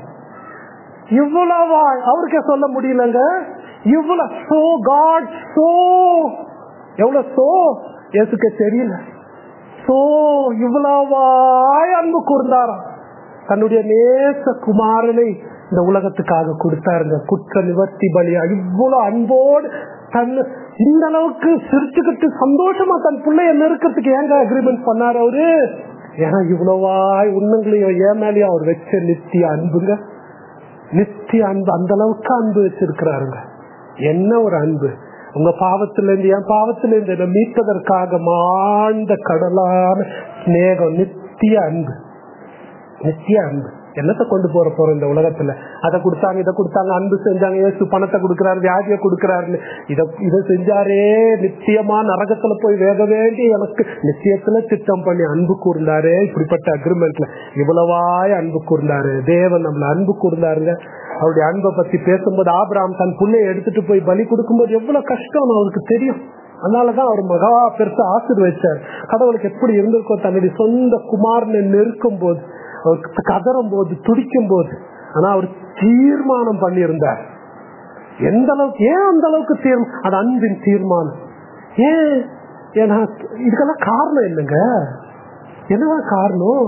இவ்வளவாய் அவருக்கே சொல்ல முடியலங்க இவ்வளவு சோ காட் சோ எவ்வளவு சோ இயேசுக்கு தெரியல சோ இவ்வளவாய் அன்பு கூர்ந்தாராம் தன்னுடைய நேச குமாரனை இந்த உலகத்துக்காக கொடுத்தாருங்க குற்ற நிவர்த்தி பலியா இவ்வளவு அன்போடு தன் இந்த அளவுக்கு சிரிச்சுக்கிட்டு சந்தோஷமா தன் பிள்ளைய நெருக்கத்துக்கு ஏங்க அக்ரிமெண்ட் பண்ணாரு அவரு ஏன்னா இவ்வளவாய் உண்மைங்களையும் ஏன் மேலேயும் அவர் வச்ச நித்திய அன்புங்க நித்திய அன்பு அந்த அளவுக்கு அன்பு வச்சிருக்கிறாருங்க என்ன ஒரு அன்பு உங்க பாவத்துல இருந்து என் பாவத்துல இருந்து என்னை மீட்பதற்காக மாண்ட கடலான ஸ்நேகம் நித்திய அன்பு நித்திய அன்பு என்னத்தை கொண்டு போற போறோம் இந்த உலகத்துல அதை கொடுத்தாங்க இதை கொடுத்தாங்க அன்பு செஞ்சாங்க ஏசு பணத்தை கொடுக்கிறாரு வியாதியை கொடுக்கிறாருன்னு இத இதை செஞ்சாரே நிச்சயமா நரகத்துல போய் வேக வேண்டி எனக்கு நிச்சயத்துல திட்டம் பண்ணி அன்பு கூர்ந்தாரு இப்படிப்பட்ட அக்ரிமெண்ட்ல இவ்வளவாய் அன்பு கூர்ந்தாரு தேவன் நம்மள அன்பு கூர்ந்தாருங்க அவருடைய அன்பை பத்தி பேசும்போது ஆபிராம் தன் புள்ளைய எடுத்துட்டு போய் பலி கொடுக்கும்போது எவ்வளவு கஷ்டம் அவருக்கு தெரியும் அதனாலதான் அவர் மகா பெருசா ஆசீர்வதிச்சார் கடவுளுக்கு எப்படி இருந்திருக்கோ தன்னுடைய சொந்த குமாரனை நெருக்கும் போது அவருக்கு கதறும் போது துடிக்கும் போது ஆனா அவர் தீர்மானம் பண்ணியிருந்தார் எந்த அளவுக்கு ஏன் அந்த அளவுக்கு தீர்மானம் அது அன்பின் தீர்மானம் ஏன் ஏன்னா இதுக்கெல்லாம் காரணம் இல்லைங்க என்னவா காரணம்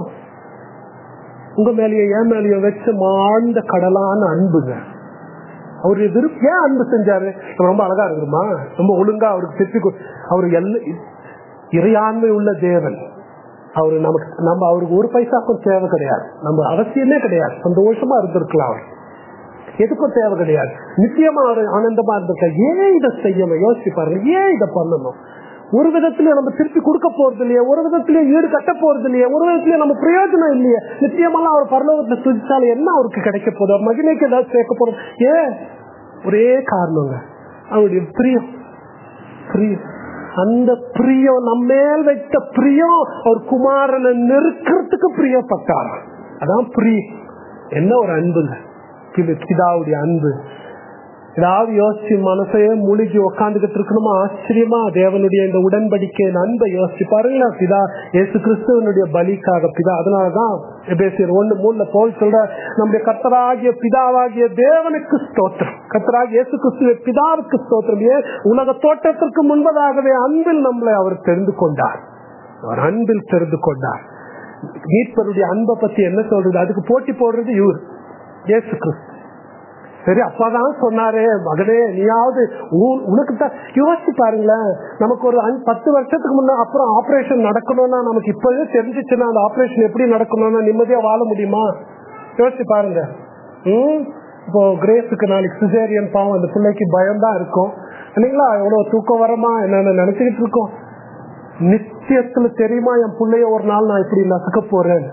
உங்க மேலேயோ என் மேலேயோ வச்ச மாண்ட கடலான அன்புங்க அவரு விருப்ப ஏன் அன்பு செஞ்சாரு ரொம்ப அழகா இருக்குமா ரொம்ப ஒழுங்கா அவருக்கு திருப்பி அவரு எல்லா இறையாண்மை உள்ள தேவன் அவரு நமக்கு நம்ம அவருக்கு ஒரு பைசாக்கும் தேவை கிடையாது நம்ம அவசியமே கிடையாது சந்தோஷமா இருந்திருக்கலாம் அவர் எதுக்கும் தேவை கிடையாது நிச்சயமா அவர் ஆனந்தமா இருந்திருக்க ஏன் இதை செய்யணும் யோசிச்சு பாருங்க ஏன் இதை பண்ணணும் ஒரு விதத்துல நம்ம திருப்பி கொடுக்க போறது இல்லையே ஒரு விதத்திலேயே ஈடு கட்ட போறது இல்லையே ஒரு விதத்திலேயே நம்ம பிரயோஜனம் இல்லையே நிச்சயமெல்லாம் அவர் பரலோகத்தை துதிச்சாலும் என்ன அவருக்கு கிடைக்க போகுது அவர் மகிமைக்கு ஏதாவது சேர்க்க போறது ஏன் ஒரே காரணங்க அவருடைய பிரியம் பிரியம் அந்த பிரியம் நம்ம மேல் வைத்த பிரியம் அவர் குமாரனை நெருக்கிறதுக்கு பிரியப்பட்டார் அதான் பிரியம் என்ன ஒரு அன்புங்க பிதாவுடைய அன்பு ஏதாவது யோசிச்சு மனசையே மூழ்கி உக்காந்துகிட்டு இருக்கணுமா ஆச்சரியமா தேவனுடைய இந்த உடன்படிக்கை அன்பை யோசிச்சு பாருங்க பிதா இயேசு கிறிஸ்துவனுடைய பலிக்காக பிதா அதனாலதான் எபேசியர் ஒண்ணு மூணுல போல் சொல்ற நம்முடைய கத்தராகிய பிதாவாகிய தேவனுக்கு ஸ்தோத்திரம் கத்தராகிய இயேசு கிறிஸ்துவ பிதாவுக்கு ஸ்தோத்திரம் ஏன் உலக தோட்டத்திற்கு முன்பதாகவே அன்பில் நம்மளை அவர் தெரிந்து கொண்டார் அவர் அன்பில் தெரிந்து கொண்டார் மீட்பருடைய அன்பை பத்தி என்ன சொல்றது அதுக்கு போட்டி போடுறது இவர் இயேசு கிறிஸ்து சரி அப்பாதான் சொன்னாரு மகனே நீயாவது உனக்கு தான் யோசிச்சு பாருங்களேன் நமக்கு ஒரு பத்து வருஷத்துக்கு முன்ன அப்புறம் ஆபரேஷன் நடக்கணும்னா நமக்கு இப்பவே தெரிஞ்சிச்சுன்னா அந்த ஆபரேஷன் எப்படி நடக்கணும்னா நிம்மதியா வாழ முடியுமா யோசிச்சு பாருங்க உம் இப்போ கிரேஸுக்கு நாளைக்கு சிசேரியன் பாவம் அந்த பிள்ளைக்கு பயம் தான் இருக்கும் இல்லைங்களா எவ்வளவு தூக்கம் வரமா என்னன்னு நினைச்சுக்கிட்டு இருக்கோம் நிச்சயத்துல தெரியுமா என் பிள்ளைய ஒரு நாள் நான் இப்படி நசுக்க போறேன்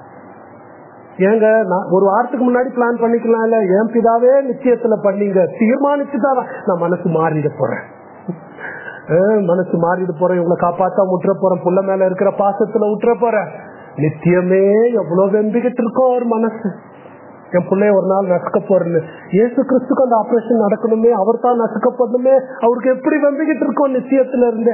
ஏங்க நான் ஒரு வாரத்துக்கு முன்னாடி பிளான் பண்ணிக்கலாம் இல்ல என் பிதாவே நிச்சயத்துல பண்ணீங்க தீர்மானிச்சுதான் நான் மனசு மாறிட போறேன் மனசு மாறிட போறேன் இவங்களை காப்பாத்தா விட்டுற போறேன் புள்ள மேல இருக்கிற பாசத்துல விட்டுற போறேன் நித்தியமே எவ்வளவு வெம்பிக்கிட்டு இருக்கோம் ஒரு மனசு என் பிள்ளைய ஒரு நாள் நசுக்க போறேன்னு ஏசு கிறிஸ்துக்கு அந்த ஆபரேஷன் நடக்கணுமே அவர் தான் நசுக்கப்படணுமே அவருக்கு எப்படி வெம்பிக்கிட்டு இருக்கோம் நிச்சயத்துல இருந்தே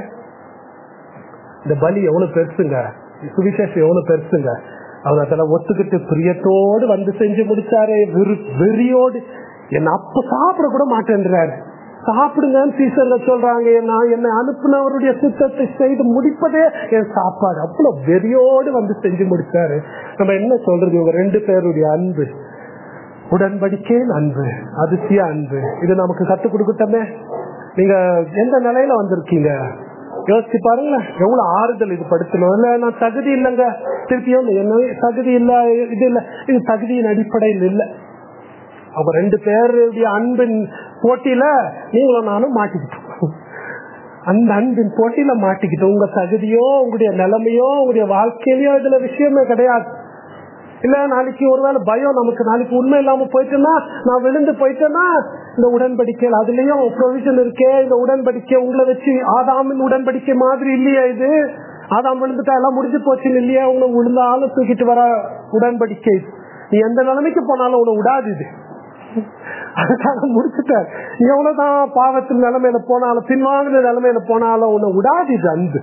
இந்த பலி எவ்வளவு பெருசுங்க சுவிசேஷம் எவ்வளவு பெருசுங்க அவர் அதெல்லாம் ஒத்துக்கிட்டு பிரியத்தோடு வந்து செஞ்சு முடிச்சாரு வெறியோடு என்ன அப்ப சாப்பிட கூட மாட்டேன்றாரு சாப்பிடுங்கன்னு சீசர்ல சொல்றாங்க நான் என்னை அனுப்புனவருடைய சித்தத்தை செய்து முடிப்பதே என் சாப்பாடு அவ்வளவு வெறியோடு வந்து செஞ்சு முடிச்சாரு நம்ம என்ன சொல்றது இவங்க ரெண்டு பேருடைய அன்பு உடன்படிக்கே அன்பு அதிசய அன்பு இது நமக்கு கத்துக் கொடுக்கட்டமே நீங்க எந்த நிலையில வந்திருக்கீங்க யோசிச்சு பாருங்க எவ்வளவு ஆறுதல் இது படுத்தணும் இல்ல நான் தகுதி இல்லைங்க திருப்பியும் என்ன தகுதி இல்ல இது இல்ல இது தகுதியின் அடிப்படையில் இல்ல அவங்க ரெண்டு பேருடைய அன்பின் போட்டியில நீங்களும் நானும் மாட்டிக்கிட்டோம் அந்த அன்பின் போட்டியில மாட்டிக்கிட்டோம் உங்க தகுதியோ உங்களுடைய நிலைமையோ உங்களுடைய வாழ்க்கையிலயோ இதுல விஷயமே கிடையாது இல்ல நாளைக்கு ஒருவேளை பயம் நமக்கு நாளைக்கு உண்மை இல்லாம போயிட்டேன்னா நான் விழுந்து போயிட்டேன்னா இந்த உடன்படிக்கை அதுலயும் ப்ரொவிஷன் இருக்கே இந்த உடன்படிக்கை உங்களை வச்சு ஆதாமின் உடன்படிக்கை மாதிரி இல்லையா இது ஆதாம் விழுந்துட்டா எல்லாம் முடிஞ்சு போச்சுன்னு இல்லையா உங்களை விழுந்தாலும் தூக்கிட்டு வர உடன்படிக்கை நீ எந்த நிலைமைக்கு போனாலும் உன்னை விடாது இது அதுக்காக முடிச்சுட்டார் நீ எவ்வளவுதான் பாவத்தின் நிலைமையில போனாலும் பின்வாங்கின நிலைமையில போனாலும் உன்னை விடாது இது அன்பு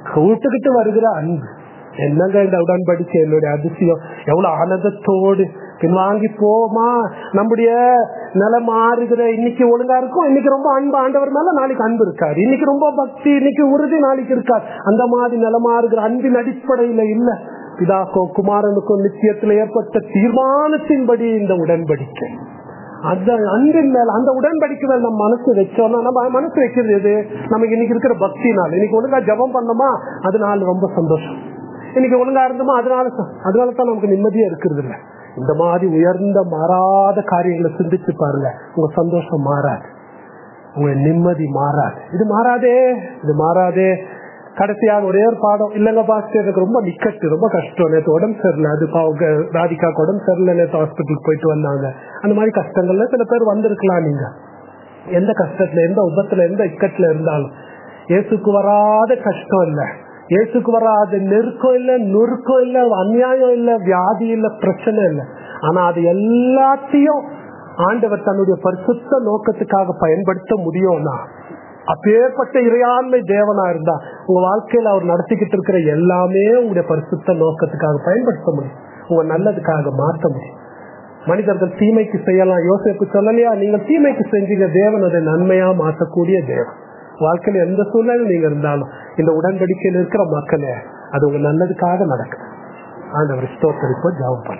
கூட்டுக்கிட்டு வருகிற அன்பு என்னங்க இந்த உடன்படிக்கை என்னுடைய அதிசயம் எவ்வளவு ஆனந்தத்தோடு பின்வாங்கி போமா நம்முடைய நிலை மாறுகிற இன்னைக்கு ஒழுங்கா இருக்கும் இன்னைக்கு ரொம்ப அன்பு ஆண்டவர் மேல நாளைக்கு அன்பு இருக்காரு இன்னைக்கு ரொம்ப பக்தி இன்னைக்கு உறுதி நாளைக்கு இருக்காது அந்த மாதிரி நிலை மாறுகிற அன்பின் அடிப்படையில இல்ல பிதாக்கோ குமாரனுக்கும் நிச்சயத்துல ஏற்பட்ட தீர்மானத்தின்படி இந்த உடன்படிக்கை அந்த அன்பின் மேல அந்த உடன்படிக்கை மேல நம்ம மனசு வச்சோம்னா நம்ம மனசு வைக்கிறது எது நமக்கு இன்னைக்கு இருக்கிற பக்தினால் இன்னைக்கு ஒழுங்கா ஜபம் பண்ணோமா அதனால ரொம்ப சந்தோஷம் இன்னைக்கு ஒழுங்கா இருந்தோமா அதனால ச- அதனால தான் நமக்கு நிம்மதியா இருக்கிறது இல்ல இந்த மாதிரி உயர்ந்த மாறாத காரியங்களை சிந்திச்சு பாருங்க உங்க சந்தோஷம் மாறாது உங்க நிம்மதி மாறாது இது மாறாதே இது மாறாதே கடைசியாக ஒரே ஒரு பாடம் இல்லைங்க பாஸ்டர் எனக்கு ரொம்ப நிக்கட்டு ரொம்ப கஷ்டம் நேற்று உடம்பு சரியில்லை அது பாவம் க- ராதிகாக்கு உடம்பு சரியில்லை நேற்று ஹாஸ்பிட்டலுக்கு போயிட்டு வந்தாங்க அந்த மாதிரி கஷ்டங்கள்ல சில பேர் வந்திருக்கலாம் நீங்க எந்த கஷ்டத்துல எந்த உபத்துல எந்த இக்கட்டுல இருந்தாலும் இயேசுக்கு வராத கஷ்டம் இல்ல இயேசுக்கு வராத நெருக்கம் இல்ல நொறுக்கம் இல்ல அநியாயம் இல்ல வியாதி இல்ல பிரச்சனை இல்ல ஆனா அது எல்லாத்தையும் ஆண்டவர் தன்னுடைய பரிசுத்த நோக்கத்துக்காக பயன்படுத்த முடியும்னா அப்பேற்பட்ட இறையாண்மை தேவனா இருந்தா உங்க வாழ்க்கையில அவர் நடத்திக்கிட்டு இருக்கிற எல்லாமே உங்களுடைய பரிசுத்த நோக்கத்துக்காக பயன்படுத்த முடியும் உங்க நல்லதுக்காக மாற்ற முடியும் மனிதர்கள் தீமைக்கு செய்யலாம் யோசிப்பு சொல்லலையா நீங்க தீமைக்கு செஞ்சீங்க தேவன் அதை நன்மையா மாற்றக்கூடிய தேவன் வாழ்க்கையில எந்த சூழ்நிலையும் நீங்க இருந்தாலும் இந்த உடன்படிக்கையில் இருக்கிற மக்களே அது உங்க நல்லதுக்காக நடக்குது ஆண்டவர் ஸ்தோத்தரிப்போ ஜாபம்